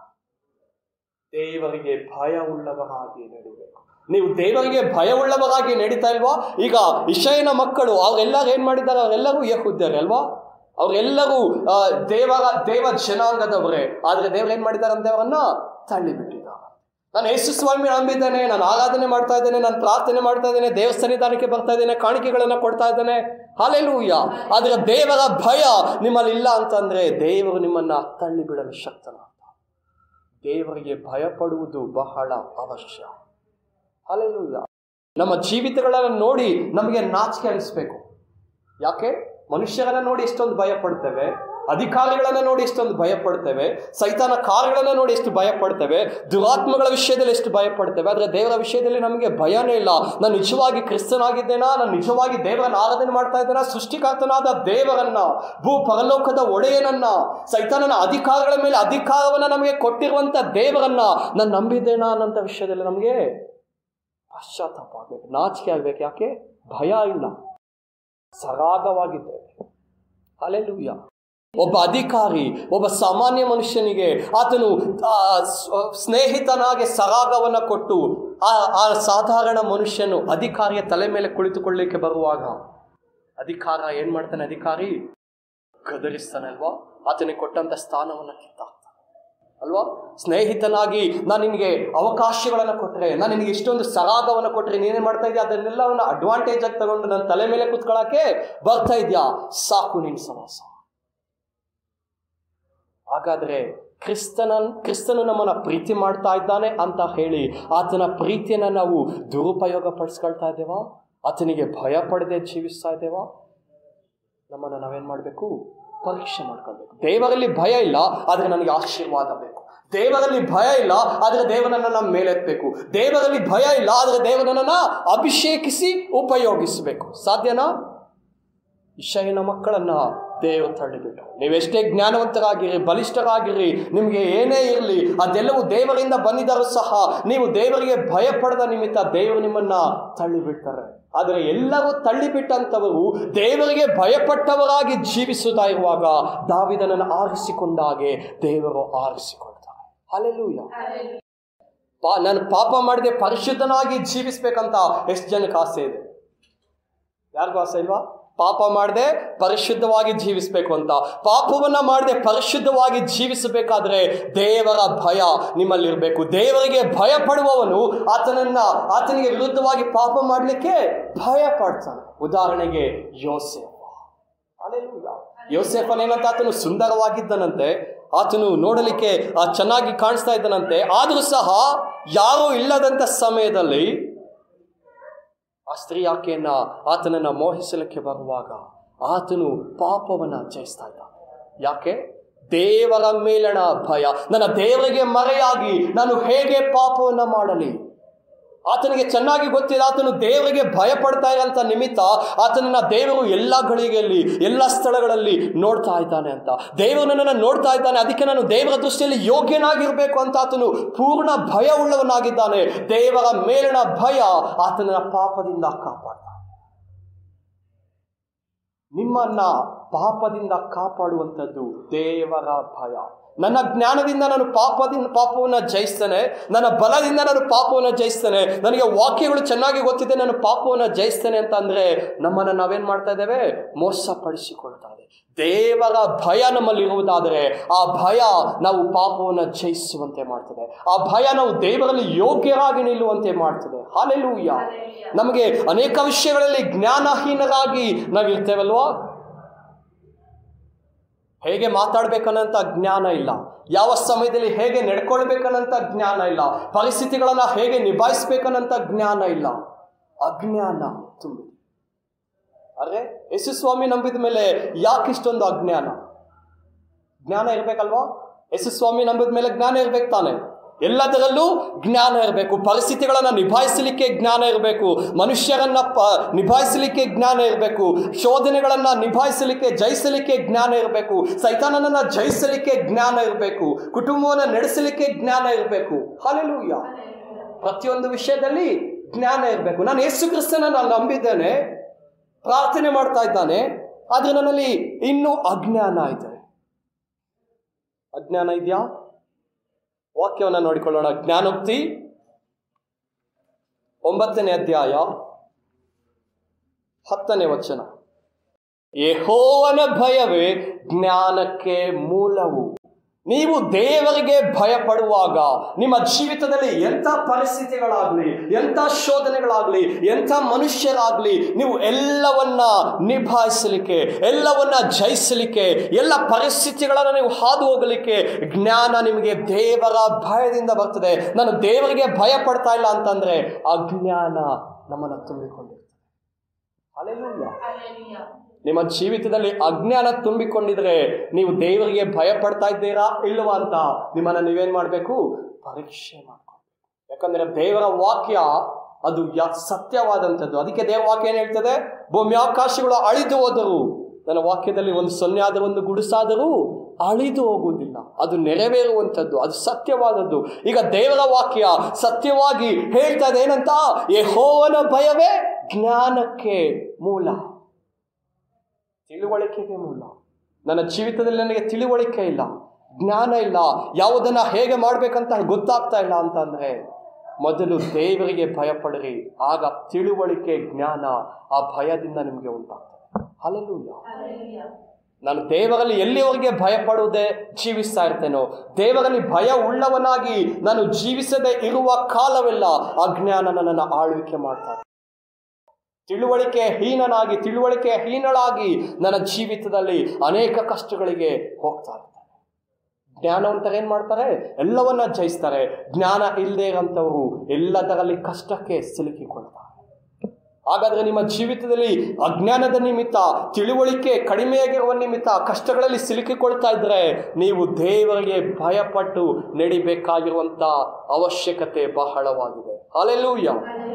ದೇವರಿಗೆ ಭಯ ಉಳ್ಳವರಾಗಿ ನಡಿಬೇಕು ನೀವು ದೇವರಿಗೆ ಭಯ ಉಳ್ಳವರಾಗಿ ನಡೀತಾ ಇಲ್ವಾ ಈಗ ಇಷಯನ ಮಕ್ಕಳು ಅವರೆಲ್ಲರೂ ಏನ್ ಮಾಡಿದ್ದಾರೆ ಅವರೆಲ್ಲರೂ ಯಹುದ್ಯರೇ ಅಲ್ವಾ ಅವರೆಲ್ಲರೂ ಆ, ದೇವರ ದೇವ ಜನಾಂಗದವರೇ ಆದ್ರೆ ದೇವ್ರು ಏನ್ ಮಾಡಿದ್ದಾರೆ ಅಂತ ಅವರನ್ನ ತಳ್ಳಿಬಿಟ್ಟಿದ್ದಾರೆ ನಾನು ಯೇಸು ಸ್ವಾಮಿ ನಂಬಿದ್ದೇನೆ ನಾನು ಆರಾಧನೆ ಮಾಡ್ತಾ ಇದ್ದೇನೆ ನಾನು ಪ್ರಾರ್ಥನೆ ಮಾಡ್ತಾ ಇದ್ದೇನೆ ದೇವ ಸನ್ನಿಧಾನಕ್ಕೆ ಬರ್ತಾ ಇದ್ದೇನೆ ಕಾಣಿಕೆಗಳನ್ನ ಕೊಡ್ತಾ ಇದ್ದೇನೆ ಹಾಲೆಲೂಯ್ಯ ಆದ್ರೆ ದೇವರ ಭಯ ನಿಮ್ಮಲ್ಲಿ ಇಲ್ಲ ಅಂತಂದ್ರೆ ದೇವರು ನಿಮ್ಮನ್ನ ತಳ್ಳಿ ಬಿಡಲು ಶಕ್ತನ ದೇವರಿಗೆ ಭಯಪಡುವುದು ಬಹಳ ಅವಶ್ಯ ಹಾಲೆಲೂಯ್ಯ ನಮ್ಮ ಜೀವಿತಗಳನ್ನು ನೋಡಿ ನಮಗೆ ನಾಚಿಕೆ ಅನಿಸ್ಬೇಕು ಯಾಕೆ ಮನುಷ್ಯರನ್ನ ನೋಡಿ ಎಷ್ಟೊಂದು ಭಯ ಪಡ್ತೇವೆ ಅಧಿಕಾರಿಗಳನ್ನ ನೋಡಿ ಎಷ್ಟೊಂದು ಭಯ ಪಡ್ತೇವೆ ಸೈತಾನ ಕಾರ್ಗಳನ್ನ ನೋಡಿ ಎಷ್ಟು ಭಯ ಪಡ್ತೇವೆ ದುರಾತ್ಮಗಳ ವಿಷಯದಲ್ಲಿ ಎಷ್ಟು ಭಯ ಪಡ್ತೇವೆ ಆದರೆ ದೇವರ ವಿಷಯದಲ್ಲಿ ನಮಗೆ ಭಯನೇ ಇಲ್ಲ ನಾನು ನಿಜವಾಗಿ ಕ್ರಿಸ್ತನಾಗಿದ್ದೇನಾ ನಾನು ನಿಜವಾಗಿ ದೇವರನ್ನ ಆರಾಧನೆ ಮಾಡ್ತಾ ಇದ್ದೇನಾ ಸೃಷ್ಟಿಕರ್ತನಾದ ದೇವರನ್ನ ಭೂ ಪರಲೋಕದ ಒಡೆಯನನ್ನ ಸೈತಾನನ ಅಧಿಕಾರಗಳ ಮೇಲೆ ಅಧಿಕಾರವನ್ನ ನಮಗೆ ಕೊಟ್ಟಿರುವಂತ ದೇವರನ್ನ ನಾನು ನಂಬಿದ್ದೇನಾ ಅನ್ನೋಂಥ ವಿಷಯದಲ್ಲಿ ನಮಗೆ ಪಶ್ಚಾತ್ತಾಪ ಆಗ್ಬೇಕು ನಾಚಿಕೆ ಆಗ್ಬೇಕು ಯಾಕೆ ಭಯ ಇಲ್ಲ ಸರಾಗವಾಗಿದ್ದೇವೆ ಅಲ್ಲೆಲ್ಲೂಯ್ಯ ಒಬ್ಬ ಅಧಿಕಾರಿ ಒಬ್ಬ ಸಾಮಾನ್ಯ ಮನುಷ್ಯನಿಗೆ ಆತನು ಆ, ಸ್ವ- ಸ್ನೇಹಿತನಾಗೆ ಸರಾಗವನ್ನ ಕೊಟ್ಟು ಆ ಆ ಸಾಧಾರಣ ಮನುಷ್ಯನು ಅಧಿಕಾರಿಯ ತಲೆ ಮೇಲೆ ಕುಳಿತುಕೊಳ್ಳಿಕ್ಕೆ ಬರುವಾಗ ಅಧಿಕಾರ ಏನ್ ಮಾಡ್ತಾನೆ ಅಧಿಕಾರಿ ಗದರಿಸ್ತಾನೆ ಅಲ್ವಾ ಆತನಿಗೆ ಕೊಟ್ಟಂತ ಸ್ಥಾನವನ್ನ ಕಿತ್ತಾಕ್ತಾನೆ ಅಲ್ವಾ ಸ್ನೇಹಿತನಾಗಿ ನಾನು ನಿನಗೆ ಅವಕಾಶಗಳನ್ನು ಕೊಟ್ಟರೆ ನಾನು ನಿನಗೆ ಇಷ್ಟೊಂದು ಸರಾಗವನ್ನು ಕೊಟ್ಟರೆ ನೀನೇನ್ ಮಾಡ್ತಾ ಇದೆಯಾ ಅದನ್ನೆಲ್ಲವನ್ನ ಅಡ್ವಾಂಟೇಜ್ ಆಗಿ ತಗೊಂಡು ನನ್ನ ತಲೆ ಮೇಲೆ ಕುತ್ಕೊಳ್ಳೋಕೆ ಬರ್ತಾ ಇದೆಯಾ ಸಾಕು ನಿನ್ ಸಮಾಸ ಹಾಗಾದ್ರೆ ಕ್ರಿಸ್ತನ ಕ್ರಿಸ್ತನು ನಮ್ಮನ್ನ ಪ್ರೀತಿ ಮಾಡ್ತಾ ಇದ್ದಾನೆ ಅಂತ ಹೇಳಿ ಆತನ ಪ್ರೀತಿಯನ್ನ ನಾವು ದುರುಪಯೋಗ ಪಡಿಸ್ಕೊಳ್ತಾ ಇದ್ದೇವಾ ಆತನಿಗೆ ಭಯ ಪಡದೆ ಜೀವಿಸ್ತಾ ಇದ್ದೇವಾ ನಮ್ಮನ್ನ ನಾವೇನ್ ಮಾಡಬೇಕು ಪರೀಕ್ಷೆ ಮಾಡ್ಕೊಳ್ಬೇಕು ದೇವರಲ್ಲಿ ಭಯ ಇಲ್ಲ ಆದ್ರೆ ನನಗೆ ಆಶೀರ್ವಾದ ಬೇಕು ದೇವರಲ್ಲಿ ಭಯ ಇಲ್ಲ ಆದ್ರೆ ದೇವನನ್ನ ನಮ್ಮ ಮೇಲೆತ್ತಬೇಕು ದೇವರಲ್ಲಿ ಭಯ ಇಲ್ಲ ಆದ್ರೆ ದೇವನನ್ನ ಅಭಿಷೇಕಿಸಿ ಉಪಯೋಗಿಸಬೇಕು ಸಾಧ್ಯನಾ ಇಶಯನ ಮಕ್ಕಳನ್ನ ದೇವರು ತಳ್ಳಿಬಿಟ್ಟು ನೀವೆಷ್ಟೇ ಜ್ಞಾನವಂತರಾಗಿರಿ ಬಲಿಷ್ಠರಾಗಿರಿ ನಿಮಗೆ ಏನೇ ಇರಲಿ ಅದೆಲ್ಲವೂ ದೇವರಿಂದ ಬಂದಿದ್ದರೂ ಸಹ ನೀವು ದೇವರಿಗೆ ಭಯ ಪಡೆದ ನಿಮಿತ್ತ ದೇವರು ನಿಮ್ಮನ್ನ ತಳ್ಳಿಬಿಡ್ತಾರೆ ಆದರೆ ಎಲ್ಲರೂ ತಳ್ಳಿಬಿಟ್ಟಂಥವರು ದೇವರಿಗೆ ಭಯಪಟ್ಟವರಾಗಿ ಜೀವಿಸುತ್ತಾ ಇರುವಾಗ ದಾವಿದನನ್ನು ಆರಿಸಿಕೊಂಡ ಹಾಗೆ ದೇವರು ಆರಿಸಿಕೊಳ್ತಾರೆ ಅಲ್ಲೆಲ್ಲೂಯ್ಯ ಪಾ ನಾನು ಪಾಪ ಮಾಡದೆ ಪರಿಶುದ್ಧನಾಗಿ ಜೀವಿಸ್ಬೇಕಂತ ಎಷ್ಟು ಜನಕ್ಕೆ ಆಸೆ ಇದೆ ಯಾರಿಗೂ ಆಸೆ ಇಲ್ವಾ ಪಾಪ ಮಾಡದೆ ಪರಿಶುದ್ಧವಾಗಿ ಜೀವಿಸಬೇಕು ಅಂತ ಪಾಪವನ್ನ ಮಾಡದೆ ಪರಿಶುದ್ಧವಾಗಿ ಜೀವಿಸಬೇಕಾದ್ರೆ ದೇವರ ಭಯ ನಿಮ್ಮಲ್ಲಿರಬೇಕು ದೇವರಿಗೆ ಭಯ ಪಡುವವನು ಆತನನ್ನ ಆತನಿಗೆ ವಿರುದ್ಧವಾಗಿ ಪಾಪ ಮಾಡಲಿಕ್ಕೆ ಭಯ ಪಡ್ತಾನೆ ಉದಾಹರಣೆಗೆ ಯೋಸೆಫ ಅಲ್ಲೆಲ್ಲೂಯ್ಯ ಯೋಸೆಫನೇನಂತ ಆತನು ಸುಂದರವಾಗಿದ್ದನಂತೆ ಆತನು ನೋಡಲಿಕ್ಕೆ ಆ ಚೆನ್ನಾಗಿ ಕಾಣಿಸ್ತಾ ಇದ್ದನಂತೆ ಆದರೂ ಸಹ ಯಾರೂ ಇಲ್ಲದಂಥ ಸಮಯದಲ್ಲಿ ಆ ಸ್ತ್ರೀ ಆಕೆಯನ್ನ ಆತನನ್ನ ಮೋಹಿಸಲಿಕ್ಕೆ ಬರುವಾಗ ಆತನು ಪಾಪವನ್ನ ಜಯಿಸ್ತಾ ಇದ್ದ ಯಾಕೆ ದೇವರ ಮೇಲಣ ಭಯ ನನ್ನ ದೇವರಿಗೆ ಮರೆಯಾಗಿ ನಾನು ಹೇಗೆ ಪಾಪವನ್ನ ಮಾಡಲಿ ಆತನಿಗೆ ಚೆನ್ನಾಗಿ ಗೊತ್ತಿದೆ ಆತನು ದೇವರಿಗೆ ಭಯ ಪಡ್ತಾ ಇರೋಂಥ ನಿಮಿತ್ತ ಆತನನ್ನ ದೇವರು ಎಲ್ಲ ಗಳಿಗೆಯಲ್ಲಿ ಎಲ್ಲ ಸ್ಥಳಗಳಲ್ಲಿ ನೋಡ್ತಾ ಇದ್ದಾನೆ ಅಂತ ದೇವರು ನನ್ನನ್ನು ನೋಡ್ತಾ ಇದ್ದಾನೆ ಅದಕ್ಕೆ ನಾನು ದೇವರ ದೃಷ್ಟಿಯಲ್ಲಿ ಯೋಗ್ಯನಾಗಿರ್ಬೇಕು ಅಂತ ಆತನು ಪೂರ್ಣ ಭಯ ಉಳ್ಳವನಾಗಿದ್ದಾನೆ ದೇವರ ಮೇಲಿನ ಭಯ ಆತನ ಪಾಪದಿಂದ ಕಾಪಾಡ್ತಾನೆ ನಿಮ್ಮನ್ನ ಪಾಪದಿಂದ ಕಾಪಾಡುವಂಥದ್ದು ದೇವರ ಭಯ ನನ್ನ ಜ್ಞಾನದಿಂದ ನಾನು ಪಾಪದಿಂದ ಪಾಪವನ್ನು ಜಯಿಸ್ತೇನೆ ನನ್ನ ಬಲದಿಂದ ನಾನು ಪಾಪವನ್ನು ಜಯಿಸ್ತೇನೆ ನನಗೆ ವಾಕ್ಯಗಳು ಚೆನ್ನಾಗಿ ಗೊತ್ತಿದೆ ನಾನು ಪಾಪವನ್ನು ಜಯಿಸ್ತೇನೆ ಅಂತ ಅಂದ್ರೆ ನಮ್ಮನ್ನು ನಾವೇನ್ ಮಾಡ್ತಾ ಇದ್ದೇವೆ ಮೋಸಪಡಿಸಿಕೊಳ್ತಾ ಇದೆ ದೇವರ ಭಯ ನಮ್ಮಲ್ಲಿರುವುದಾದರೆ ಆ ಭಯ ನಾವು ಪಾಪವನ್ನು ಜಯಿಸುವಂತೆ ಮಾಡ್ತದೆ ಆ ಭಯ ನಾವು ದೇವರಲ್ಲಿ ಯೋಗ್ಯರಾಗಿ ನಿಲ್ಲುವಂತೆ ಮಾಡ್ತದೆ ಹಾಲೆಲೂಯ್ಯ ನಮಗೆ ಅನೇಕ ವಿಷಯಗಳಲ್ಲಿ ಜ್ಞಾನಹೀನರಾಗಿ ನಾವಿರ್ತೇವಲ್ವಾ ಹೇಗೆ ಮಾತಾಡ್ಬೇಕನ್ನಂತ ಜ್ಞಾನ ಇಲ್ಲ ಯಾವ ಸಮಯದಲ್ಲಿ ಹೇಗೆ ನಡ್ಕೊಳ್ಬೇಕನ್ನಂತ ಜ್ಞಾನ ಇಲ್ಲ ಪರಿಸ್ಥಿತಿಗಳನ್ನ ಹೇಗೆ ನಿಭಾಯಿಸ್ಬೇಕನ್ನಂತ ಜ್ಞಾನ ಇಲ್ಲ ಅಜ್ಞಾನ ತುಂಬಿದೆ ಅರೆ ಯಶು ಸ್ವಾಮಿ ನಂಬಿದ ಮೇಲೆ ಯಾಕೆ ಇಷ್ಟೊಂದು ಅಜ್ಞಾನ ಜ್ಞಾನ ಇರ್ಬೇಕಲ್ವಾ ಯಶು ಸ್ವಾಮಿ ನಂಬಿದ ಮೇಲೆ ಜ್ಞಾನ ಇರ್ಬೇಕು ತಾನೆ ಎಲ್ಲದರಲ್ಲೂ ಜ್ಞಾನ ಇರಬೇಕು ಪರಿಸ್ಥಿತಿಗಳನ್ನು ನಿಭಾಯಿಸಲಿಕ್ಕೆ ಜ್ಞಾನ ಇರಬೇಕು ಮನುಷ್ಯರನ್ನ ಪ ನಿಭಾಯಿಸಲಿಕ್ಕೆ ಜ್ಞಾನ ಇರಬೇಕು ಶೋಧನೆಗಳನ್ನು ನಿಭಾಯಿಸಲಿಕ್ಕೆ ಜಯಿಸಲಿಕ್ಕೆ ಜ್ಞಾನ ಇರಬೇಕು ಸೈತಾನನನ್ನ ಜಯಿಸಲಿಕ್ಕೆ ಜ್ಞಾನ ಇರಬೇಕು ಕುಟುಂಬವನ್ನು ನಡೆಸಲಿಕ್ಕೆ ಜ್ಞಾನ ಇರಬೇಕು ಹಾಲೆಲೂಯ್ಯ ಪ್ರತಿಯೊಂದು ವಿಷಯದಲ್ಲಿ ಜ್ಞಾನ ಇರಬೇಕು ನಾನು ಯೇಸು ಕ್ರಿಸ್ತನ ನಾನು ನಂಬಿದ್ದೇನೆ ಪ್ರಾರ್ಥನೆ ಮಾಡ್ತಾ ಇದ್ದಾನೆ ಆದ್ರೆ ನನ್ನಲ್ಲಿ ಇನ್ನೂ ಅಜ್ಞಾನ ಇದೆ ಅಜ್ಞಾನ ಇದೆಯಾ ವಾಕ್ಯವನ್ನು ನೋಡಿಕೊಳ್ಳೋಣ ಜ್ಞಾನೋಕ್ತಿ ಒಂಬತ್ತನೇ ಅಧ್ಯಾಯ ಹತ್ತನೇ ವಚನ ಯೆಹೋವನ ಭಯವೇ ಜ್ಞಾನಕ್ಕೆ ಮೂಲವು ನೀವು ದೇವರಿಗೆ ಭಯ ಪಡುವಾಗ ನಿಮ್ಮ ಜೀವಿತದಲ್ಲಿ ಎಂಥ ಪರಿಸ್ಥಿತಿಗಳಾಗ್ಲಿ ಎಂಥ ಶೋಧನೆಗಳಾಗ್ಲಿ ಎಂಥ ಮನುಷ್ಯರಾಗ್ಲಿ ನೀವು ಎಲ್ಲವನ್ನ ನಿಭಾಯಿಸಲಿಕ್ಕೆ ಎಲ್ಲವನ್ನ ಜಯಿಸಲಿಕ್ಕೆ ಎಲ್ಲ ಪರಿಸ್ಥಿತಿಗಳನ್ನು ನೀವು ಹಾದು ಹೋಗಲಿಕ್ಕೆ ಜ್ಞಾನ ನಿಮಗೆ ದೇವರ ಭಯದಿಂದ ಬರ್ತದೆ ನಾನು ದೇವರಿಗೆ ಭಯ ಪಡ್ತಾ ಇಲ್ಲ ಅಂತಂದ್ರೆ ಅಜ್ಞಾನ ನಮ್ಮನ್ನು ತುಂಬಿಕೊಂಡಿರ್ತದೆ ಅಲ್ಲೆಲ್ಲ ನಿಮ್ಮ ಜೀವಿತದಲ್ಲಿ ಅಜ್ಞಾನ ತುಂಬಿಕೊಂಡಿದ್ರೆ ನೀವು ದೇವರಿಗೆ ಭಯ ಪಡ್ತಾ ಇದ್ದೀರಾ ಇಲ್ವಾ ಅಂತ ನಿಮ್ಮನ್ನ ನೀವೇನ್ ಮಾಡಬೇಕು ಪರೀಕ್ಷೆ ಮಾಡ್ಕೊಳ್ಬೇಕು ಯಾಕಂದ್ರೆ ದೇವರ ವಾಕ್ಯ ಅದು ಯಾ ಸತ್ಯವಾದಂಥದ್ದು ಅದಕ್ಕೆ ದೇವ ವಾಕ್ಯ ಏನ್ ಹೇಳ್ತದೆ ಭೂಮಿ ಆಕಾಶಗಳು ಅಳಿದು ಹೋದರು ನನ್ನ ವಾಕ್ಯದಲ್ಲಿ ಒಂದು ಸೊನ್ನೆ ಆದರೂ ಒಂದು ಗುಡಿಸಾದರೂ ಅಳಿದು ಹೋಗುವುದಿಲ್ಲ ಅದು ನೆರವೇರುವಂಥದ್ದು ಅದು ಸತ್ಯವಾದದ್ದು ಈಗ ದೇವರ ವಾಕ್ಯ ಸತ್ಯವಾಗಿ ಹೇಳ್ತಾ ಇದೆ ಏನಂತ ಯೆಹೋವನ ಭಯವೇ ಜ್ಞಾನಕ್ಕೆ ಮೂಲ ತಿಳುವಳಿಕೆಗೆ ಮೂಲ ನನ್ನ ಜೀವಿತದಲ್ಲಿ ನನಗೆ ತಿಳುವಳಿಕೆ ಇಲ್ಲ ಜ್ಞಾನ ಇಲ್ಲ ಯಾವುದನ್ನ ಹೇಗೆ ಮಾಡ್ಬೇಕಂತ ಗೊತ್ತಾಗ್ತಾ ಇಲ್ಲ ಅಂತಂದ್ರೆ ಮೊದಲು ದೇವರಿಗೆ ಭಯ ಪಡ್ರಿ ಆಗ ತಿಳುವಳಿಕೆ ಜ್ಞಾನ ಆ ಭಯದಿಂದ ನಿಮಗೆ ಉಂಟಾಗ್ತದೆ ಅಲ್ಲೆಲ್ಲೂಯ್ಯ ನಾನು ದೇವರಲ್ಲಿ ಎಲ್ಲಿವರೆಗೆ ಭಯ ಪಡುವುದೇ ಜೀವಿಸ್ತಾ ಇರ್ತೇನೋ ದೇವರಲ್ಲಿ ಭಯ ಉಳ್ಳವನಾಗಿ ನಾನು ಜೀವಿಸದೆ ಇರುವ ಕಾಲವೆಲ್ಲ ಅಜ್ಞಾನ ನನ್ನನ್ನು ಆಳ್ವಿಕೆ ಮಾಡ್ತಾರೆ ತಿಳುವಳಿಕೆ ಹೀನನಾಗಿ ತಿಳುವಳಿಕೆ ಹೀನಳಾಗಿ ನನ್ನ ಜೀವಿತದಲ್ಲಿ ಅನೇಕ ಕಷ್ಟಗಳಿಗೆ ಹೋಗ್ತಾ ಇರ್ತಾರೆ ಜ್ಞಾನವಂತರು ಏನ್ ಮಾಡ್ತಾರೆ ಎಲ್ಲವನ್ನ ಜಯಿಸ್ತಾರೆ ಜ್ಞಾನ ಇಲ್ಲದೆ ಇರೋಂಥವ್ರು ಎಲ್ಲದರಲ್ಲಿ ಕಷ್ಟಕ್ಕೆ ಸಿಲುಕಿಕೊಳ್ತಾರೆ ಹಾಗಾದ್ರೆ ನಿಮ್ಮ ಜೀವಿತದಲ್ಲಿ ಅಜ್ಞಾನದ ನಿಮಿತ್ತ ತಿಳುವಳಿಕೆ ಕಡಿಮೆಯಾಗಿರುವ ನಿಮಿತ್ತ ಕಷ್ಟಗಳಲ್ಲಿ ಸಿಲುಕಿಕೊಳ್ತಾ ಇದ್ರೆ ನೀವು ದೇವರಿಗೆ ಭಯಪಟ್ಟು ನಡಿಬೇಕಾಗಿರುವಂತ ಅವಶ್ಯಕತೆ ಬಹಳವಾಗಿದೆ ಅಲ್ಲೆಲ್ಲೂಯ್ಯ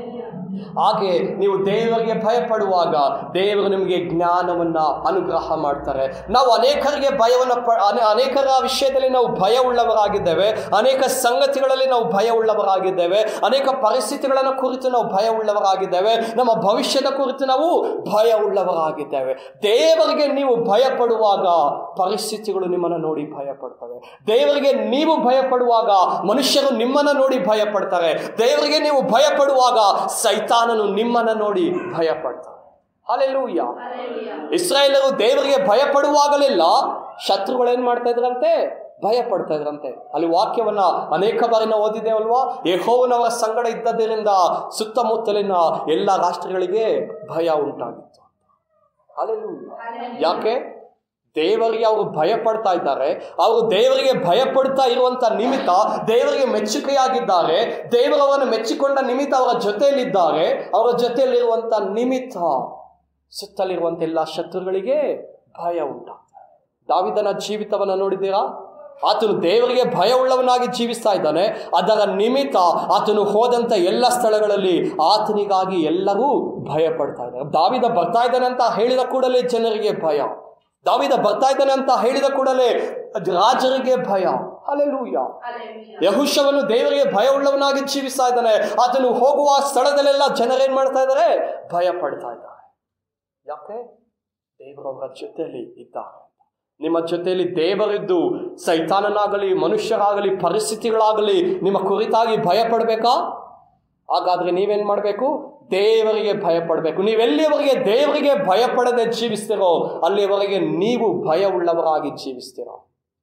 ಹಾಗೆ ನೀವು ದೇವರಿಗೆ ಭಯಪಡುವಾಗ ದೇವರು ನಿಮಗೆ ಜ್ಞಾನವನ್ನ ಅನುಗ್ರಹ ಮಾಡ್ತಾರೆ ನಾವು ಅನೇಕರಿಗೆ ಭಯವನ್ನ ಪ ಅನೆ- ಅನೇಕರ ವಿಷಯದಲ್ಲಿ ನಾವು ಭಯ ಉಳ್ಳವರಾಗಿದ್ದೇವೆ ಅನೇಕ ಸಂಗತಿಗಳಲ್ಲಿ ನಾವು ಭಯ ಉಳ್ಳವರಾಗಿದ್ದೇವೆ ಅನೇಕ ಪರಿಸ್ಥಿತಿಗಳನ್ನು ಕುರಿತು ನಾವು ಭಯ ಉಳ್ಳವರಾಗಿದ್ದೇವೆ ನಮ್ಮ ಭವಿಷ್ಯದ ಕುರಿತು ನಾವು ಭಯ ಉಳ್ಳವರಾಗಿದ್ದೇವೆ ದೇವರಿಗೆ ನೀವು ಭಯಪಡುವಾಗ ಪರಿಸ್ಥಿತಿಗಳು ನಿಮ್ಮನ್ನು ನೋಡಿ ಭಯ ಪಡ್ತವೆ ದೇವರಿಗೆ ನೀವು ಭಯಪಡುವಾಗ ಮನುಷ್ಯರು ನಿಮ್ಮನ್ನ ನೋಡಿ ಭಯ ಪಡ್ತಾರೆ ದೇವರಿಗೆ ನೀವು ಭಯಪಡುವಾಗ ಸೈತಾನನು ನಿಮ್ಮನ್ನ ನೋಡಿ ಭಯ ಪಡ್ತಾನೆ ಹಾಲೆಲ್ಲೂಯ್ಯ ಇಸ್ರಾಯೇಲರು ದೇವರಿಗೆ ಭಯಪಡುವಾಗಲೆಲ್ಲ ಶತ್ರುಗಳೇನ್ ಮಾಡ್ತಾ ಇದ್ರಂತೆ ಭಯ ಪಡ್ತಾ ಇದ್ರಂತೆ ಅಲ್ಲಿ ವಾಕ್ಯವನ್ನ ಅನೇಕ ಬಾರಿ ನಾವು ಓದಿದ್ದೇವಲ್ವಾ ಯೆಹೋವನವರ ಸಂಗಡ ಇದ್ದದರಿಂದ ಸುತ್ತಮುತ್ತಲಿನ ಎಲ್ಲ ರಾಷ್ಟ್ರಗಳಿಗೆ ಭಯ ಉಂಟಾಗಿತ್ತು ಹಾಲೆಲ್ಲೂಯ್ಯ ಯಾಕೆ ದೇವರಿಗೆ ಅವರು ಭಯ ಪಡ್ತಾ ಇದ್ದಾರೆ ಅವರು ದೇವರಿಗೆ ಭಯ ಪಡ್ತಾ ಇರುವಂತ ನಿಮಿತ್ತ ದೇವರಿಗೆ ಮೆಚ್ಚುಗೆಯಾಗಿದ್ದಾರೆ ದೇವರವನ್ನ ಮೆಚ್ಚಿಕೊಂಡ ನಿಮಿತ್ತ ಅವರ ಜೊತೆಯಲ್ಲಿದ್ದಾರೆ ಅವರ ಜೊತೆಯಲ್ಲಿರುವಂತ ನಿಮಿತ್ತ ಸುತ್ತಲಿರುವಂತ ಎಲ್ಲ ಶತ್ರುಗಳಿಗೆ ಭಯ ಉಂಟಾಗ್ತದೆ ದಾವಿದನ ಜೀವಿತವನ್ನ ನೋಡಿದ್ದೀರಾ ಆತನು ದೇವರಿಗೆ ಭಯವುಳ್ಳವನಾಗಿ ಜೀವಿಸ್ತಾ ಇದ್ದಾನೆ ಅದರ ನಿಮಿತ್ತ ಆತನು ಹೋದಂತ ಎಲ್ಲ ಸ್ಥಳಗಳಲ್ಲಿ ಆತನಿಗಾಗಿ ಎಲ್ಲರೂ ಭಯ ಪಡ್ತಾ ಇದ್ದಾರೆ ದಾವಿದ ಬರ್ತಾ ಇದ್ದಾನೆ ಅಂತ ಹೇಳಿದ ಕೂಡಲೇ ಜನರಿಗೆ ಭಯ ದಾವಿದ ಬರ್ತಾ ಇದ್ದಾನೆ ಅಂತ ಹೇಳಿದ ಕೂಡಲೇ ರಾಜರಿಗೆ ಭಯ ಅಲ್ಲೆಲ್ಲೂಯ್ಯ ಯಹುಷವನ್ನು ದೇವರಿಗೆ ಭಯವುಳ್ಳವನಾಗಿ ಜೀವಿಸ್ತಾ ಇದ್ದಾನೆ ಆತನು ಹೋಗುವ ಸ್ಥಳದಲ್ಲೆಲ್ಲ ಜನರೇನ್ ಮಾಡ್ತಾ ಇದ್ದಾರೆ ಭಯ ಪಡ್ತಾ ಇದ್ದಾರೆ ಯಾಕೆ ದೇವರವರ ಜೊತೆಯಲ್ಲಿ ಇದ್ದಾರೆ ನಿಮ್ಮ ಜೊತೆಯಲ್ಲಿ ದೇವರಿದ್ದು ಸೈತಾನನಾಗಲಿ ಮನುಷ್ಯರಾಗಲಿ ಪರಿಸ್ಥಿತಿಗಳಾಗಲಿ ನಿಮ್ಮ ಕುರಿತಾಗಿ ಭಯ ಪಡಬೇಕಾ ಹಾಗಾದ್ರೆ ನೀವೇನ್ ಮಾಡಬೇಕು ದೇವರಿಗೆ ಭಯ ಪಡಬೇಕು ನೀವೆಲ್ಲಿಯವರೆಗೆ ದೇವರಿಗೆ ಭಯ ಪಡದೆ ಜೀವಿಸ್ತಿರೋ ಅಲ್ಲಿಯವರೆಗೆ ನೀವು ಭಯ ಉಳ್ಳವರಾಗಿ ಜೀವಿಸ್ತೀರೋ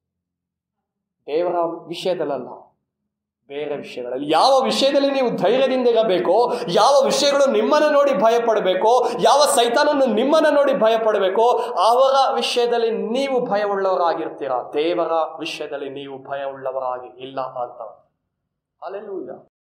ದೇವರ ವಿಷಯದಲ್ಲ ಬೇರೆ ವಿಷಯಗಳಲ್ಲಿ ಯಾವ ವಿಷಯದಲ್ಲಿ ನೀವು ಧೈರ್ಯದಿಂದ ಇರಬೇಕೋ ಯಾವ ವಿಷಯಗಳು ನಿಮ್ಮನ್ನು ನೋಡಿ ಭಯ ಪಡಬೇಕೋ ಯಾವ ಸೈತಾನನ್ನು ನಿಮ್ಮನ್ನು ನೋಡಿ ಭಯ ಪಡಬೇಕೋ ಅವರ ವಿಷಯದಲ್ಲಿ ನೀವು ಭಯವುಳ್ಳವರಾಗಿರ್ತೀರಾ ದೇವರ ವಿಷಯದಲ್ಲಿ ನೀವು ಭಯವುಳ್ಳವರಾಗಿ ಇಲ್ಲ ಅಂತ ಅಲ್ಲೆಲ್ಲೂಯ್ಯ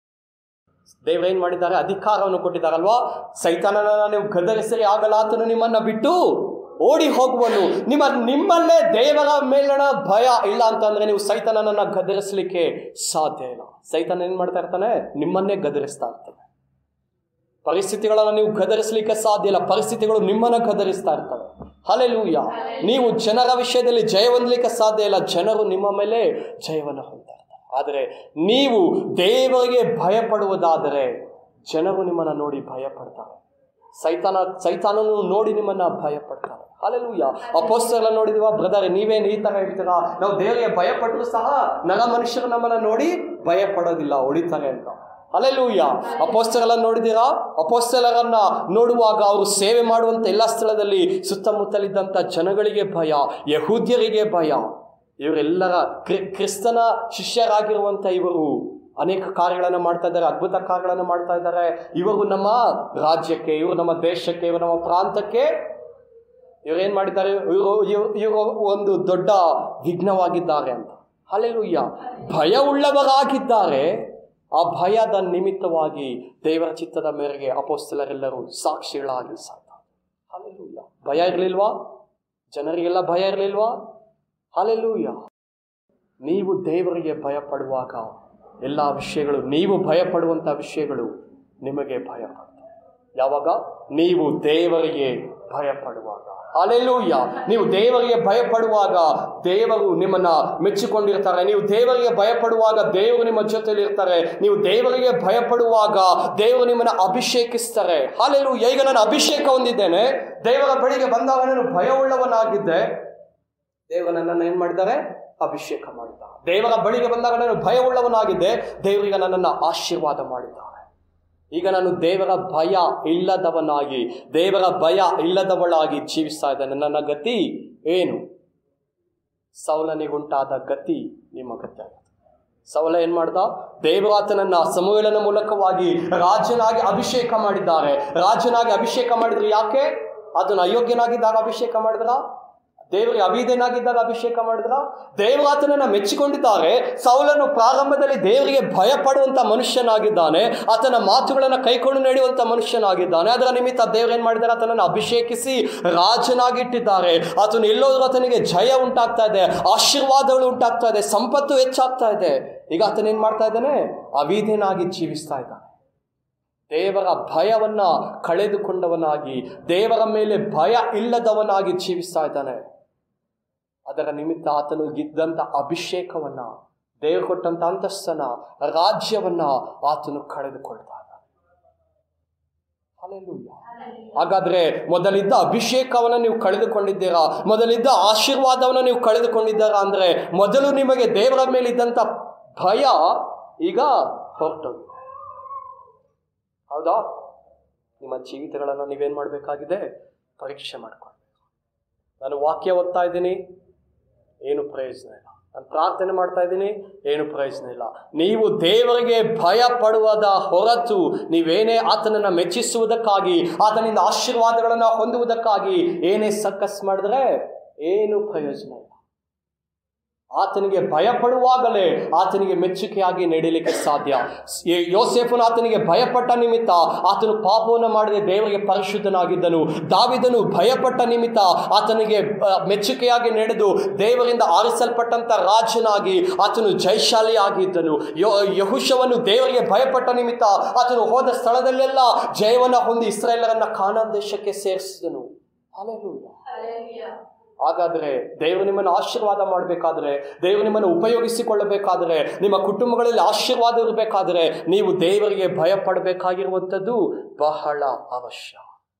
ದೇವರೇನ್ ಮಾಡಿದ್ದಾರೆ ಅಧಿಕಾರವನ್ನು ಕೊಟ್ಟಿದ್ದಾರಲ್ವಾ ಸೈತಾನನ ನೀವು ಗದರಿಸರಿ ಆಗಲ್ಲ ಆತನು ನಿಮ್ಮನ್ನ ಬಿಟ್ಟು ಓಡಿ ಹೋಗುವನು ನಿಮ್ಮ ನಿಮ್ಮಲ್ಲೇ ದೇವರ ಮೇಲಣ ಭಯ ಇಲ್ಲ ಅಂತಂದ್ರೆ ನೀವು ಸೈತಾನನನ್ನ ಗದರಿಸಲಿಕ್ಕೆ ಸಾಧ್ಯ ಇಲ್ಲ ಸೈತಾನ ಏನ್ ಮಾಡ್ತಾ ಇರ್ತಾನೆ ನಿಮ್ಮನ್ನೇ ಗದರಿಸ್ತಾ ಇರ್ತಾನೆ ಪರಿಸ್ಥಿತಿಗಳನ್ನು ನೀವು ಗದರಿಸಲಿಕ್ಕೆ ಸಾಧ್ಯ ಇಲ್ಲ ಪರಿಸ್ಥಿತಿಗಳು ನಿಮ್ಮನ್ನ ಗದರಿಸ್ತಾ ಇರ್ತವೆ ಹಲೆಲೂಯ ನೀವು ಜನರ ವಿಷಯದಲ್ಲಿ ಜಯ ಹೊಂದಲಿಕ್ಕೆ ಸಾಧ್ಯ ಇಲ್ಲ ಜನರು ನಿಮ್ಮ ಮೇಲೆ ಜಯವನ್ನು ಹೊಂದ್ತಾರೆ ಆದರೆ ನೀವು ದೇವರಿಗೆ ಭಯಪಡುವುದಾದರೆ ಜನರು ನಿಮ್ಮನ್ನು ನೋಡಿ ಭಯ ಪಡ್ತಾರೆ ಸೈತಾನ ಸೈತಾನನು ನೋಡಿ ನಿಮ್ಮನ್ನ ಭಯ ಪಡ್ತಾರೆ ಅಲ್ಲೆಲ್ಲೂಯ್ಯ ಅಪೋಸ್ತಲ ನೋಡಿದಿವ ಬ್ರದರ್ ನೀವೇನು ಈ ತರ ಹೇಳ್ತೀರಾ ನಾವು ದೇವರಿಗೆ ಭಯ ಪಟ್ಟರು ಸಹ ನರ ಮನುಷ್ಯರು ನಮ್ಮನ್ನ ನೋಡಿ ಭಯ ಪಡೋದಿಲ್ಲ ಹೊಡಿತಾರೆ ಅಂತ ಅಲ್ಲೆಲ್ಲೂಯ್ಯ ಅಪೋಸ್ತಲನ್ನ ನೋಡಿದಿರಾ ಅಪೋಸ್ತಲರನ್ನ ನೋಡುವಾಗ ಅವರು ಸೇವೆ ಮಾಡುವಂತ ಎಲ್ಲ ಸ್ಥಳದಲ್ಲಿ ಸುತ್ತಮುತ್ತಲಿದ್ದಂಥ ಜನಗಳಿಗೆ ಭಯ ಯಹೂದ್ಯರಿಗೆ ಭಯ ಇವರೆಲ್ಲರ ಕ್ರಿ ಕ್ರಿಸ್ತನ ಶಿಷ್ಯರಾಗಿರುವಂಥ ಇವರು ಅನೇಕ ಕಾರ್ಯಗಳನ್ನು ಮಾಡ್ತಾ ಇದ್ದಾರೆ ಅದ್ಭುತ ಕಾರ್ಯಗಳನ್ನು ಮಾಡ್ತಾ ಇದ್ದಾರೆ ಇವರು ನಮ್ಮ ರಾಜ್ಯಕ್ಕೆ ಇವರು ನಮ್ಮ ದೇಶಕ್ಕೆ ಇವರು ನಮ್ಮ ಪ್ರಾಂತಕ್ಕೆ ಇವರೇನ್ ಮಾಡಿದ್ದಾರೆ ಇವರು ಇವರು ಒಂದು ದೊಡ್ಡ ವಿಘ್ನವಾಗಿದ್ದಾರೆ ಅಂತ ಅಲ್ಲೆಲ್ಲೂಯ್ಯ ಭಯ ಉಳ್ಳವರಾಗಿದ್ದಾರೆ ಆ ಭಯದ ನಿಮಿತ್ತವಾಗಿ ದೇವರ ಚಿತ್ತದ ಮೇರೆಗೆ ಅಪೋಸ್ತಲರೆಲ್ಲರೂ ಸಾಕ್ಷಿಗಳಾಗಿ ಸಾಯ್ತಾರೆ ಅಲ್ಲೆಲ್ಲೂಯ್ಯ ಭಯ ಇರಲಿಲ್ವಾ ಜನರಿಗೆಲ್ಲ ಭಯ ಇರಲಿಲ್ವಾ ಅಲ್ಲೆಲ್ಲೂಯ್ಯ ನೀವು ದೇವರಿಗೆ ಭಯಪಡುವಾಗ ಎಲ್ಲ ವಿಷಯಗಳು ನೀವು ಭಯಪಡುವಂಥ ವಿಷಯಗಳು ನಿಮಗೆ ಭಯ ಪಡ್ತವೆ ಯಾವಾಗ ನೀವು ದೇವರಿಗೆ ಭಯಪಡುವಾಗ ಅಲೆಲೂಯ್ಯ ನೀವು ದೇವರಿಗೆ ಭಯಪಡುವಾಗ ದೇವರು ನಿಮ್ಮನ್ನ ಮೆಚ್ಚಿಕೊಂಡಿರ್ತಾರೆ ನೀವು ದೇವರಿಗೆ ಭಯಪಡುವಾಗ ದೇವರು ನಿಮ್ಮ ಜೊತೆಲಿ ಇರ್ತಾರೆ ನೀವು ದೇವರಿಗೆ ಭಯಪಡುವಾಗ ದೇವರು ನಿಮ್ಮನ್ನ ಅಭಿಷೇಕಿಸ್ತಾರೆ ಹಾಲೆಲು ಈಗ ನಾನು ಅಭಿಷೇಕ ಹೊಂದಿದ್ದೇನೆ ದೇವರ ಬಳಿಗೆ ಬಂದಾಗ ನಾನು ಭಯವುಳ್ಳವನಾಗಿದ್ದೆ ದೇವರು ನನ್ನನ್ನು ಏನ್ ಮಾಡಿದ್ದಾರೆ ಅಭಿಷೇಕ ಮಾಡಿದ್ದಾರೆ ದೇವರ ಬಳಿಗೆ ಬಂದಾಗ ನಾನು ಭಯವುಳ್ಳವನಾಗಿದ್ದೆ ದೇವರಿಗೆ ನನ್ನನ್ನು ಆಶೀರ್ವಾದ ಮಾಡಿದ್ದಾರೆ ಈಗ ನಾನು ದೇವರ ಭಯ ಇಲ್ಲದವನಾಗಿ ದೇವರ ಭಯ ಇಲ್ಲದವಳಾಗಿ ಜೀವಿಸ್ತಾ ಇದ್ದೇನೆ ನನ್ನ ಗತಿ ಏನು ಸೌಲನಿಗುಂಟಾದ ಗತಿ ನಿಮ್ಮ ಗತಿ ಆಗುತ್ತೆ ಸೌಲ ಏನ್ ಮಾಡ್ದ ದೇವರಾತನನ್ನ ಸಮೂಹಲನ ಮೂಲಕವಾಗಿ ರಾಜನಾಗಿ ಅಭಿಷೇಕ ಮಾಡಿದ್ದಾರೆ ರಾಜನಾಗಿ ಅಭಿಷೇಕ ಮಾಡಿದ್ರು ಯಾಕೆ ಅದನ್ನು ಅಯೋಗ್ಯನಾಗಿದ್ದಾಗ ಅಭಿಷೇಕ ಮಾಡಿದ್ರ ದೇವರಿಗೆ ಅವಿಧೇನಾಗಿದ್ದಾಗ ಅಭಿಷೇಕ ಮಾಡಿದ್ರ ದೇವರು ಆತನನ್ನ ಮೆಚ್ಚಿಕೊಂಡಿದ್ದಾರೆ ಸೌಲನು ಪ್ರಾರಂಭದಲ್ಲಿ ದೇವರಿಗೆ ಭಯ ಪಡುವಂತ ಮನುಷ್ಯನಾಗಿದ್ದಾನೆ ಆತನ ಮಾತುಗಳನ್ನ ಕೈಕೊಂಡು ನಡೆಯುವಂತ ಮನುಷ್ಯನಾಗಿದ್ದಾನೆ ಅದರ ನಿಮಿತ್ತ ದೇವರು ಏನ್ ಮಾಡಿದ್ದಾರೆ ಆತನನ್ನು ಅಭಿಷೇಕಿಸಿ ರಾಜನಾಗಿಟ್ಟಿದ್ದಾರೆ ಆತನು ಎಲ್ಲೋದ್ರೂ ಆತನಿಗೆ ಜಯ ಉಂಟಾಗ್ತಾ ಇದೆ ಆಶೀರ್ವಾದಗಳು ಉಂಟಾಗ್ತಾ ಇದೆ ಸಂಪತ್ತು ಹೆಚ್ಚಾಗ್ತಾ ಇದೆ ಈಗ ಆತನ ಏನ್ ಮಾಡ್ತಾ ಇದ್ದಾನೆ ಅವಿಧೇನಾಗಿ ಜೀವಿಸ್ತಾ ಇದ್ದಾನೆ ದೇವರ ಭಯವನ್ನ ಕಳೆದುಕೊಂಡವನಾಗಿ ದೇವರ ಮೇಲೆ ಭಯ ಇಲ್ಲದವನಾಗಿ ಜೀವಿಸ್ತಾ ಇದ್ದಾನೆ ಅದರ ನಿಮಿತ್ತ ಆತನು ಗಿದ್ದಂತ ಅಭಿಷೇಕವನ್ನ ದೇವರು ಕೊಟ್ಟಂತ ಅಂತಸ್ತನ ರಾಜ್ಯವನ್ನ ಆತನು ಕಳೆದುಕೊಳ್ತಾ ಇದ್ದಾನೆ Hallelujah. ಹಾಗಾದ್ರೆ ಮೊದಲಿದ್ದ ಅಭಿಷೇಕವನ್ನ ನೀವು ಕಳೆದುಕೊಂಡಿದ್ದೀರಾ ಮೊದಲಿದ್ದ ಆಶೀರ್ವಾದವನ್ನ ನೀವು ಕಳೆದುಕೊಂಡಿದ್ದೀರಾ ಅಂದ್ರೆ ಮೊದಲು ನಿಮಗೆ ದೇವರ ಮೇಲಿದ್ದಂತ ಭಯ ಈಗ ಹೊರಟೋಗಿದೆ ಹೌದಾ ನಿಮ್ಮ ಜೀವಿತಗಳನ್ನು ನೀವೇನ್ ಮಾಡಬೇಕಾಗಿದೆ ಪರೀಕ್ಷೆ ಮಾಡ್ಕೊಳ್ಬೇಕು ನಾನು ವಾಕ್ಯ ಓದ್ತಾ ಇದ್ದೀನಿ ಏನು ಪ್ರಯೋಜನ ಇಲ್ಲ ನಾನು ಪ್ರಾರ್ಥನೆ ಮಾಡ್ತಾ ಇದ್ದೀನಿ ಏನು ಪ್ರಯೋಜನ ಇಲ್ಲ ನೀವು ದೇವರಿಗೆ ಭಯ ಪಡುವುದ ಹೊರತು ನೀವೇನೇ ಆತನನ್ನ ಮೆಚ್ಚಿಸುವುದಕ್ಕಾಗಿ ಆತನಿಂದ ಆಶೀರ್ವಾದಗಳನ್ನು ಹೊಂದುವುದಕ್ಕಾಗಿ ಏನೇ ಸಕ್ಕಸ್ ಮಾಡಿದ್ರೆ ಏನು ಪ್ರಯೋಜನ ಇಲ್ಲ ಆತನಿಗೆ ಭಯ ಪಡುವಾಗಲೇ ಆತನಿಗೆ ಮೆಚ್ಚುಗೆಯಾಗಿ ನಡೀಲಿಕ್ಕೆ ಸಾಧ್ಯ ಯ- ಯೋಸೇಫನು ಆತನಿಗೆ ಭಯಪಟ್ಟ ನಿಮಿತ್ತ ಆತನು ಪಾಪವನ್ನು ಮಾಡದೆ ದೇವರಿಗೆ ಪರಿಶುದ್ಧನಾಗಿದ್ದನು ದಾವಿದನು ಭಯಪಟ್ಟ ನಿಮಿತ್ತ ಆತನಿಗೆ ಆ, ಮೆಚ್ಚುಗೆಯಾಗಿ ನಡೆದು ದೇವರಿಂದ ಆರಿಸಲ್ಪಟ್ಟಂತ ರಾಜನಾಗಿ ಆತನು ಜಯಶಾಲಿಯಾಗಿದ್ದನು ಯೋ ಯಹುಶವನ್ನು ದೇವರಿಗೆ ಭಯಪಟ್ಟ ನಿಮಿತ್ತ ಆತನು ಹೋದ ಸ್ಥಳದಲ್ಲೆಲ್ಲ ಜಯವನ್ನ ಹೊಂದಿ ಇಸ್ರಾಯೇಲರನ್ನ ಕಾನಾನ್ ದೇಶಕ್ಕೆ ಸೇರಿಸಿದನು Hallelujah. ಹಾಗಾದ್ರೆ ದೇವರು ನಿಮ್ಮನ್ನು ಆಶೀರ್ವಾದ ಮಾಡಬೇಕಾದ್ರೆ ದೇವರು ನಿಮ್ಮನ್ನು ಉಪಯೋಗಿಸಿಕೊಳ್ಳಬೇಕಾದ್ರೆ ನಿಮ್ಮ ಕುಟುಂಬಗಳಲ್ಲಿ ಆಶೀರ್ವಾದ ಇರಬೇಕಾದ್ರೆ ನೀವು ದೇವರಿಗೆ ಭಯ ಪಡಬೇಕಾಗಿರುವಂಥದ್ದು ಬಹಳ ಅವಶ್ಯ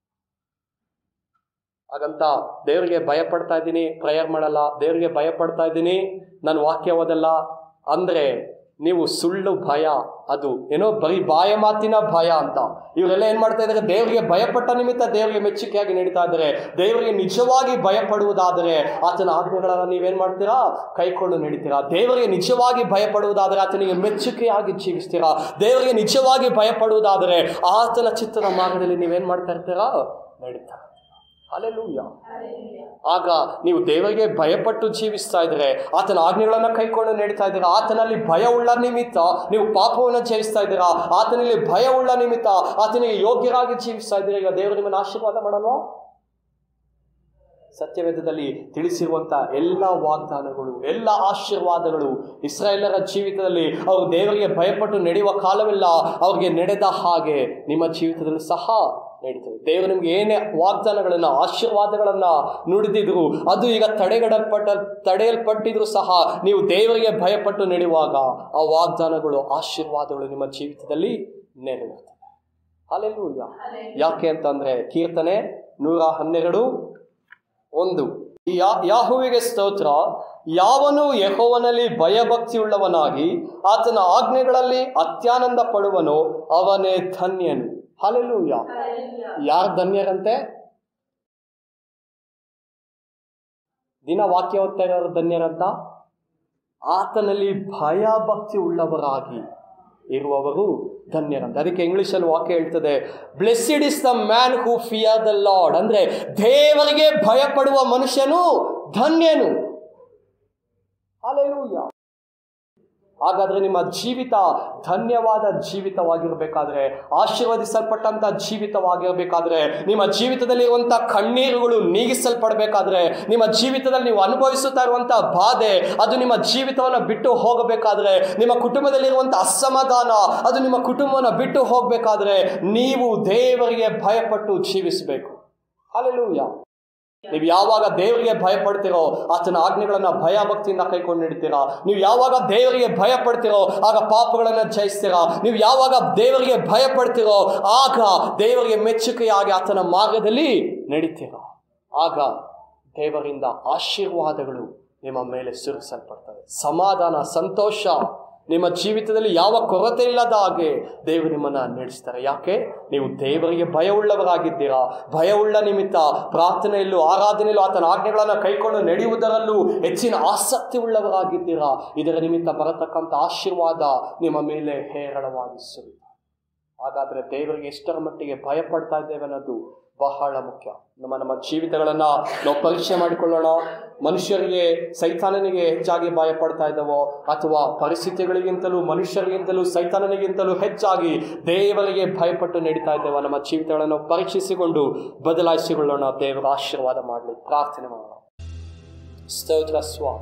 ಹಾಗಂತ ದೇವರಿಗೆ ಭಯ ಪಡ್ತಾ ಇದ್ದೀನಿ ಪ್ರೇಯರ್ ಮಾಡಲ್ಲ ದೇವರಿಗೆ ಭಯ ಪಡ್ತಾ ಇದ್ದೀನಿ ನಾನು ವಾಕ್ಯ ಓದಲ್ಲ ಅಂದ್ರೆ ನೀವು ಸುಳ್ಳು ಭಯ ಅದು ಏನೋ ಬರೀ ಬಾಯ ಮಾತಿನ ಭಯ ಅಂತ ಇವರೆಲ್ಲ ಏನ್ ಮಾಡ್ತಾ ಇದ್ದಾರೆ ದೇವರಿಗೆ ಭಯಪಟ್ಟ ನಿಮಿತ್ತ ದೇವರಿಗೆ ಮೆಚ್ಚುಗೆಯಾಗಿ ನಡೀತಾ ಇದ್ದಾರೆ ದೇವರಿಗೆ ನಿಜವಾಗಿ ಭಯ ಪಡುವುದಾದರೆ ಆತನ ಆಜ್ಞೆಗಳನ್ನ ನೀವೇನ್ ಮಾಡ್ತೀರಾ ಕೈಕೊಂಡು ನಡೀತೀರಾ ದೇವರಿಗೆ ನಿಜವಾಗಿ ಭಯ ಪಡುವುದಾದರೆ ಆತನಿಗೆ ಮೆಚ್ಚುಗೆಯಾಗಿ ಜೀವಿಸ್ತೀರಾ ದೇವರಿಗೆ ನಿಜವಾಗಿ ಭಯ ಪಡುವುದಾದರೆ ಆತನ ಚಿತ್ತದ ಮಾರ್ಗದಲ್ಲಿ ನೀವೇನ್ ಮಾಡ್ತಾ ಇರ್ತೀರಾ ನಡೀತಾ ಅಲ್ಲೆಲ್ಲೂಯ್ಯ ಆಗ ನೀವು ದೇವರಿಗೆ ಭಯಪಟ್ಟು ಜೀವಿಸ್ತಾ ಇದ್ರೆ ಆತನ ಆಜ್ಞೆಗಳನ್ನು ಕೈಕೊಂಡು ನಡೀತಾ ಇದ್ದೀರಾ ಆತನಲ್ಲಿ ಭಯ ಉಳ್ಳ ನಿಮಿತ್ತ ನೀವು ಪಾಪವನ್ನು ಜಯಿಸ್ತಾ ಇದ್ದೀರಾ ಆತನಲ್ಲಿ ಭಯ ಉಳ್ಳ ನಿಮಿತ್ತ ಆತನಿಗೆ ಯೋಗ್ಯರಾಗಿ ಜೀವಿಸ್ತಾ ಇದ್ದೀರಾ ಈಗ ದೇವರು ನಿಮ್ಮನ್ನು ಆಶೀರ್ವಾದ ಮಾಡಲ್ವಾ ಸತ್ಯವೇದದಲ್ಲಿ ತಿಳಿಸಿರುವಂತ ಎಲ್ಲ ವಾಗ್ದಾನಗಳು ಎಲ್ಲ ಆಶೀರ್ವಾದಗಳು ಇಸ್ರಾಯೇಲರ ಜೀವಿತದಲ್ಲಿ ಅವರು ದೇವರಿಗೆ ಭಯಪಟ್ಟು ನಡೆಯುವ ಕಾಲವೆಲ್ಲ ಅವ್ರಿಗೆ ನಡೆದ ಹಾಗೆ ನಿಮ್ಮ ಜೀವಿತದಲ್ಲೂ ಸಹ ನಡೀತದೆ ದೇವರು ನಿಮ್ಗೆ ಏನೇ ವಾಗ್ದಾನಗಳನ್ನ ಆಶೀರ್ವಾದಗಳನ್ನ ನುಡಿದಿದ್ರು ಅದು ಈಗ ತಡೆಗಡಲ್ಪಟ್ಟ ತಡೆಯಲ್ಪಟ್ಟಿದ್ರು ಸಹ ನೀವು ದೇವರಿಗೆ ಭಯಪಟ್ಟು ನಡೆಯುವಾಗ ಆ ವಾಗ್ದಾನಗಳು ಆಶೀರ್ವಾದಗಳು ನಿಮ್ಮ ಜೀವಿತದಲ್ಲಿ ನೆರವೇರ್ತವೆ ಅಲ್ಲೆಲ್ಲೂಯ್ಯ ಯಾಕೆ ಅಂತಂದ್ರೆ ಕೀರ್ತನೆ ನೂರ ಹನ್ನೆರಡು ಒಂದು ಯಾ ಯಾಹುವಿಗೆ ಸ್ತೋತ್ರ ಯಾವನು ಯಹೋವನಲ್ಲಿ ಭಯಭಕ್ತಿ ಉಳ್ಳವನಾಗಿ ಆತನ ಆಜ್ಞೆಗಳಲ್ಲಿ ಅತ್ಯಾನಂದ ಪಡುವನೋ ಅವನೇ ಧನ್ಯನು ಹಾಲೆಲ್ಲೂಯ್ಯ ಯಾರು ಧನ್ಯರಂತೆ ದಿನ ವಾಕ್ಯ ಓದ್ತಾ ಇರೋರು ಧನ್ಯರಂತ ಆತನಲ್ಲಿ ಭಯ ಭಕ್ತಿ ಉಳ್ಳವರಾಗಿ ಇರುವವರು ಧನ್ಯರಂತ ಅದಕ್ಕೆ ಇಂಗ್ಲಿಷಲ್ಲಿ ವಾಕ್ಯ ಹೇಳ್ತದೆ blessed is the man who fear the lord ಅಂದ್ರೆ ದೇವರಿಗೆ ಭಯಪಡುವ ಮನುಷ್ಯನು ಧನ್ಯನು Hallelujah. ಹಾಗಾದ್ರೆ ನಿಮ್ಮ ಜೀವಿತ ಧನ್ಯವಾದ ಜೀವಿತವಾಗಿರಬೇಕಾದ್ರೆ ಆಶೀರ್ವದಿಸಲ್ಪಟ್ಟಂತ ಜೀವಿತವಾಗಿರಬೇಕಾದ್ರೆ ನಿಮ್ಮ ಜೀವಿತದಲ್ಲಿರುವಂತ ಕಣ್ಣೀರುಗಳು ನೀಗಿಸಲ್ಪಡಬೇಕಾದ್ರೆ ನಿಮ್ಮ ಜೀವಿತದಲ್ಲಿ ನೀವು ಅನುಭವಿಸುತ್ತಾ ಇರುವಂತ ಬಾಧೆ ಅದು ನಿಮ್ಮ ಜೀವಿತವನ್ನು ಬಿಟ್ಟು ಹೋಗಬೇಕಾದ್ರೆ ನಿಮ್ಮ ಕುಟುಂಬದಲ್ಲಿರುವಂತ ಅಸಮಾಧಾನ ಅದು ನಿಮ್ಮ ಕುಟುಂಬವನ್ನು ಬಿಟ್ಟು ಹೋಗಬೇಕಾದ್ರೆ ನೀವು ದೇವರಿಗೆ ಭಯಪಟ್ಟು ಜೀವಿಸಬೇಕು ಅಲ್ಲೆಲ್ಲೂಯ್ಯ ನೀವು ಯಾವಾಗ ದೇವರಿಗೆ ಭಯ ಪಡ್ತೀರೋ ಆತನ ಆಜ್ಞೆಗಳನ್ನ ಭಯ ಭಕ್ತಿಯಿಂದ ಕೈಕೊಂಡು ನಡೀತೀರಾ ನೀವು ಯಾವಾಗ ದೇವರಿಗೆ ಭಯ ಪಡ್ತೀರೋ ಆಗ ಪಾಪಗಳನ್ನ ಜಯಿಸ್ತೀರಾ ನೀವು ಯಾವಾಗ ದೇವರಿಗೆ ಭಯ ಪಡ್ತೀರೋ ಆಗ ದೇವರಿಗೆ ಮೆಚ್ಚುಗೆಯಾಗಿ ಆತನ ಮಾರ್ಗದಲ್ಲಿ ನಡೀತೀರಾ ಆಗ ದೇವರಿಂದ ಆಶೀರ್ವಾದಗಳು ನಿಮ್ಮ ಮೇಲೆ ಸುರಿಸಲ್ಪಡ್ತವೆ ಸಮಾಧಾನ ಸಂತೋಷ ನಿಮ್ಮ ಜೀವಿತದಲ್ಲಿ ಯಾವ ಕೊರತೆ ಇಲ್ಲದ ಹಾಗೆ ದೇವರು ನಿಮ್ಮನ್ನ ನಡೆಸ್ತಾರೆ ಯಾಕೆ ನೀವು ದೇವರಿಗೆ ಭಯವುಳ್ಳವರಾಗಿದ್ದೀರಾ ಭಯವುಳ್ಳ ನಿಮಿತ್ತ ಪ್ರಾರ್ಥನೆಯಲ್ಲೂ ಆರಾಧನೆಯಲ್ಲೂ ಆತನ ಆಜ್ಞೆಗಳನ್ನು ಕೈಕೊಂಡು ನಡೆಯುವುದರಲ್ಲೂ ಹೆಚ್ಚಿನ ಆಸಕ್ತಿ ಉಳ್ಳವರಾಗಿದ್ದೀರಾ ಇದರ ನಿಮಿತ್ತ ಬರತಕ್ಕಂಥ ಆಶೀರ್ವಾದ ನಿಮ್ಮ ಮೇಲೆ ಹೇರಳವಾಗಿ ಸುರಿಯುತ್ತೆ ಹಾಗಾದ್ರೆ ದೇವರಿಗೆ ಎಷ್ಟರ ಮಟ್ಟಿಗೆ ಭಯ ಪಡ್ತಾ ಇದ್ದೇವೆ ಅನ್ನೋದು ಬಹಳ ಮುಖ್ಯ ನಮ್ಮ ನಮ್ಮ ಜೀವಿತಗಳನ್ನ ನಾವು ಪರೀಕ್ಷೆ ಮಾಡಿಕೊಳ್ಳೋಣ ಮನುಷ್ಯರಿಗೆ ಸೈತಾನನಿಗೆ ಹೆಚ್ಚಾಗಿ ಭಯ ಪಡ್ತಾ ಇದ್ದಾವೋ ಅಥವಾ ಪರಿಸ್ಥಿತಿಗಳಿಗಿಂತಲೂ ಮನುಷ್ಯರಿಗಿಂತಲೂ ಸೈತಾನನಿಗಿಂತಲೂ ಹೆಚ್ಚಾಗಿ ದೇವರಿಗೆ ಭಯಪಟ್ಟು ನಡೀತಾ ಇದ್ದೇವೆ ನಮ್ಮ ಜೀವಿತಗಳನ್ನು ಪರೀಕ್ಷಿಸಿಕೊಂಡು ಬದಲಾಯಿಸಿಕೊಳ್ಳೋಣ ದೇವರ ಆಶೀರ್ವಾದ ಮಾಡಲಿ ಪ್ರಾರ್ಥನೆ ಮಾಡೋಣ ಸ್ತೋತ್ರ ಸ್ವಾಮಿ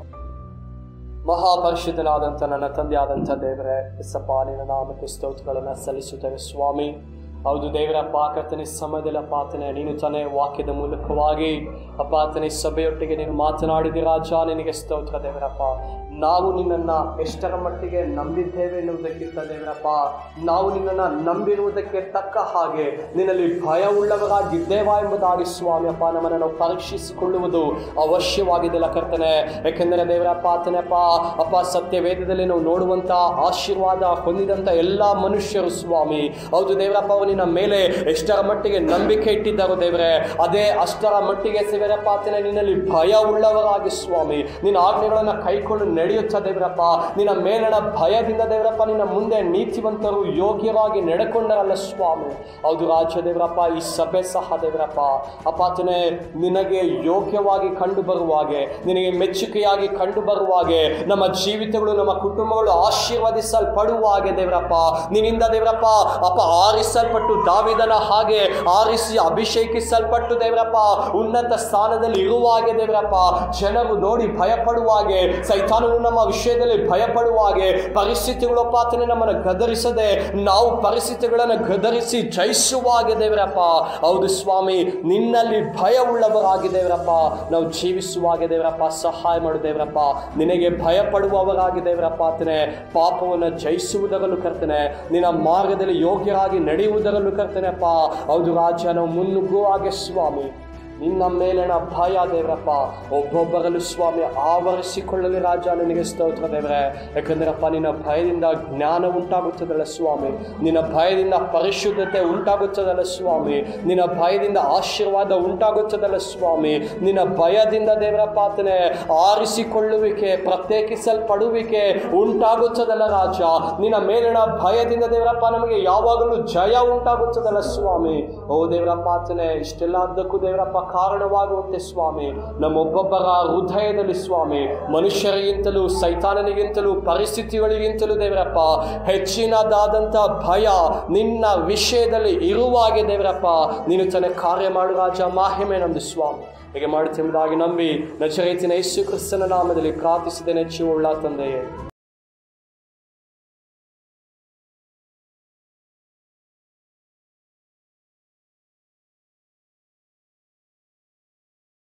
ಮಹಾಪರಿಶುದ್ಧನಾದಂಥ ನನ್ನ ತಂದೆಯಾದಂಥ ದೇವರೇ ಎಸಪ್ಪ ನಿನ್ನ ನಾಮಕ್ಕೆ ಸ್ತೋತ್ರಗಳನ್ನು ಸಲ್ಲಿಸುತ್ತೇವೆ ಸ್ವಾಮಿ ಹೌದು ದೇವರ ಪಾಕರ್ತನೆ ಸಮಯದಲ್ಲಿ ಅಪಾತನೆ ನೀನು ತಾನೇ ವಾಕ್ಯದ ಮೂಲಕವಾಗಿ ಅಪಾತನೆ ಸಭೆಯೊಟ್ಟಿಗೆ ನೀನು ಮಾತನಾಡಿದಿ ರಾಜ ನಿನಗೆ ಸ್ತೋತ್ರ ದೇವರಪ್ಪ ನಾವು ನಿನ್ನನ್ನು ಎಷ್ಟರ ಮಟ್ಟಿಗೆ ನಂಬಿದ್ದೇವೆ ಎನ್ನುವುದಕ್ಕಿಂತ ದೇವರಪ್ಪ ನಾವು ನಿನ್ನನ್ನು ನಂಬಿರುವುದಕ್ಕೆ ತಕ್ಕ ಹಾಗೆ ನಿನ್ನಲ್ಲಿ ಭಯ ಉಳ್ಳವರಾಗಿದ್ದೇವಾ ಎಂಬುದಾಗಿ ಸ್ವಾಮಿ ಅಪ್ಪ ನಮ್ಮನ್ನು ನಾವು ಪರೀಕ್ಷಿಸಿಕೊಳ್ಳುವುದು ಅವಶ್ಯವಾಗಿದೆಲ್ಲ ಕರ್ತನೆ ಯಾಕೆಂದರೆ ದೇವರಪ್ಪ ಆತನಪ್ಪ ಅಪ್ಪ ಸತ್ಯವೇದದಲ್ಲಿ ನಾವು ನೋಡುವಂಥ ಆಶೀರ್ವಾದ ಹೊಂದಿದಂಥ ಎಲ್ಲ ಮನುಷ್ಯರು ಸ್ವಾಮಿ ಹೌದು ದೇವರಪ್ಪ ಅವರು ನಿನ್ನ ಮೇಲೆ ಎಷ್ಟರ ಮಟ್ಟಿಗೆ ನಂಬಿಕೆ ಇಟ್ಟಿದ್ದಾರೋ ದೇವರೇ ಅದೇ ಅಷ್ಟರ ಮಟ್ಟಿಗೆ ಶಿವರಪ್ಪ ಆತನೇ ನಿನ್ನಲ್ಲಿ ಭಯ ಉಳ್ಳವರಾಗಿ ಸ್ವಾಮಿ ನಿನ್ನ ಆಜ್ಞೆಗಳನ್ನು ಕೈಕೊಂಡು ನಡೆಯುತ್ತಾ ದೇವರಪ್ಪ ನಿನ್ನ ಮೇಲಣ ಭಯದಿಂದ ದೇವರಪ್ಪ ನಿನ್ನ ಮುಂದೆ ನೀತಿವಂತರು ಯೋಗ್ಯವಾಗಿ ನಡೆಕೊಂಡರಲ್ಲ ಸ್ವಾಮಿ ಹೌದು ರಾಜ್ಯ ದೇವರಪ್ಪ ಈ ಸಭೆ ಸಹ ದೇವರಪ್ಪ ಅಪಾತನೆ ನಿನಗೆ ಯೋಗ್ಯವಾಗಿ ಕಂಡು ಬರುವಾಗೆ ನಿನಗೆ ಮೆಚ್ಚುಗೆಯಾಗಿ ಕಂಡು ಬರುವಾಗೆ ನಮ್ಮ ಜೀವಿತಗಳು ನಮ್ಮ ಕುಟುಂಬಗಳು ಆಶೀರ್ವದಿಸಲ್ಪಡುವ ಹಾಗೆ ದೇವರಪ್ಪ ನಿನ್ನಿಂದ ದೇವರಪ್ಪ ಅಪ ಆರಿಸಲ್ಪಟ್ಟು ದಾವಿದನ ಹಾಗೆ ಆರಿಸಿ ಅಭಿಷೇಕಿಸಲ್ಪಟ್ಟು ದೇವರಪ್ಪ ಉನ್ನತ ಸ್ಥಾನದಲ್ಲಿ ಇರುವ ಹಾಗೆ ದೇವರಪ್ಪ ಜನರು ನೋಡಿ ಭಯಪಡುವ ಹಾಗೆ ಸೈತಾನನು ನಮ್ಮ ವಿಷಯದಲ್ಲಿ ಭಯಪಡುವ ಹಾಗೆ ಪರಿಸ್ಥಿತಿಗಳು ಪಾತನೆ ನಮ್ಮನ್ನು ಗದರಿಸದೆ ನಾವು ಪರಿಸ್ಥಿತಿಗಳನ್ನು ಗದರಿಸಿ ಜಯಿಸುವ ಹಾಗೆ ದೇವರಪ್ಪ ಹೌದು ಸ್ವಾಮಿ ನಿನ್ನಲ್ಲಿ ಭಯ ಉಳ್ಳವರಾಗಿ ದೇವರಪ್ಪ ನಾವು ಜೀವಿಸುವ ಹಾಗೆ ದೇವರಪ್ಪ ಸಹಾಯ ಮಾಡು ದೇವರಪ್ಪ ನಿನಗೆ ಭಯಪಡುವವರಾಗಿ ದೇವರಪ್ಪ ಆತನೆ ಪಾಪವನ್ನು ಜಯಿಸುವುದರಲ್ಲೂ ಕರ್ತನೆ ನಿನ್ನ ಮಾರ್ಗದಲ್ಲಿ ಯೋಗ್ಯರಾಗಿ ನಡೆಯುವುದರಲ್ಲೂ ಕರ್ತನೆಪ್ಪ ಹೌದು ರಾಜ ನಾವು ಮುನ್ನುಗ್ಗುವ ಹಾಗೆ ಸ್ವಾಮಿ ನಿನ್ನ ಮೇಲಿನ ಭಯ ದೇವರಪ್ಪ ಒಬ್ಬೊಬ್ಬರಲ್ಲೂ ಸ್ವಾಮಿ ಆವರಿಸಿಕೊಳ್ಳಲಿ ರಾಜ ನಿನಗೆ ಸ್ತೋತ್ರ ದೇವರೇ ಯಾಕಂದ್ರಪ್ಪ ನಿನ್ನ ಭಯದಿಂದ ಜ್ಞಾನ ಉಂಟಾಗುತ್ತದಲ್ಲ ಸ್ವಾಮಿ ನಿನ್ನ ಭಯದಿಂದ ಪರಿಶುದ್ಧತೆ ಉಂಟಾಗುತ್ತದಲ್ಲ ಸ್ವಾಮಿ ನಿನ್ನ ಭಯದಿಂದ ಆಶೀರ್ವಾದ ಉಂಟಾಗುತ್ತದಲ್ಲ ಸ್ವಾಮಿ ನಿನ್ನ ಭಯದಿಂದ ದೇವರಪ್ಪ ಆತನೇ ಆರಿಸಿಕೊಳ್ಳುವಿಕೆ ಪ್ರತ್ಯೇಕಿಸಲ್ಪಡುವಿಕೆ ಉಂಟಾಗುತ್ತದಲ್ಲ ರಾಜ ನಿನ್ನ ಮೇಲಿನ ಭಯದಿಂದ ದೇವರಪ್ಪ ನಮಗೆ ಯಾವಾಗಲೂ ಜಯ ಉಂಟಾಗುತ್ತದಲ್ಲ ಸ್ವಾಮಿ ಓ ದೇವರಪ್ಪ ಆತನೇ ಇಷ್ಟೆಲ್ಲದಕ್ಕೂ ದೇವರಪ್ಪ ಕಾರಣವಾಗುವಂತೆ ಸ್ವಾಮಿ ನಮ್ಮೊಬ್ಬೊಬ್ಬರ ಹೃದಯದಲ್ಲಿ ಸ್ವಾಮಿ ಮನುಷ್ಯರಿಗಿಂತಲೂ ಸೈತಾನನಿಗಿಂತಲೂ ಪರಿಸ್ಥಿತಿಗಳಿಗಿಂತಲೂ ದೇವರಪ್ಪ ಹೆಚ್ಚಿನದಾದಂಥ ಭಯ ನಿನ್ನ ವಿಷಯದಲ್ಲಿ ಇರುವಾಗೆ ದೇವರಪ್ಪ ನೀನು ತನ್ನ ಕಾರ್ಯ ಮಾಡು ರಾಜ ಮಾಹಿಮೆ ನಮ್ದು ಸ್ವಾಮಿ ಹೀಗೆ ಮಾಡುತ್ತೆಂಬುದಾಗಿ ನಂಬಿ ನಚರೈತಿನ ಯೇಸು ಕ್ರಿಸ್ತನ ನಾಮದಲ್ಲಿ ಪ್ರಾರ್ಥಿಸಿದ ನೆಚ್ಚುವುಳ್ಳ ತಂದೆಯೇ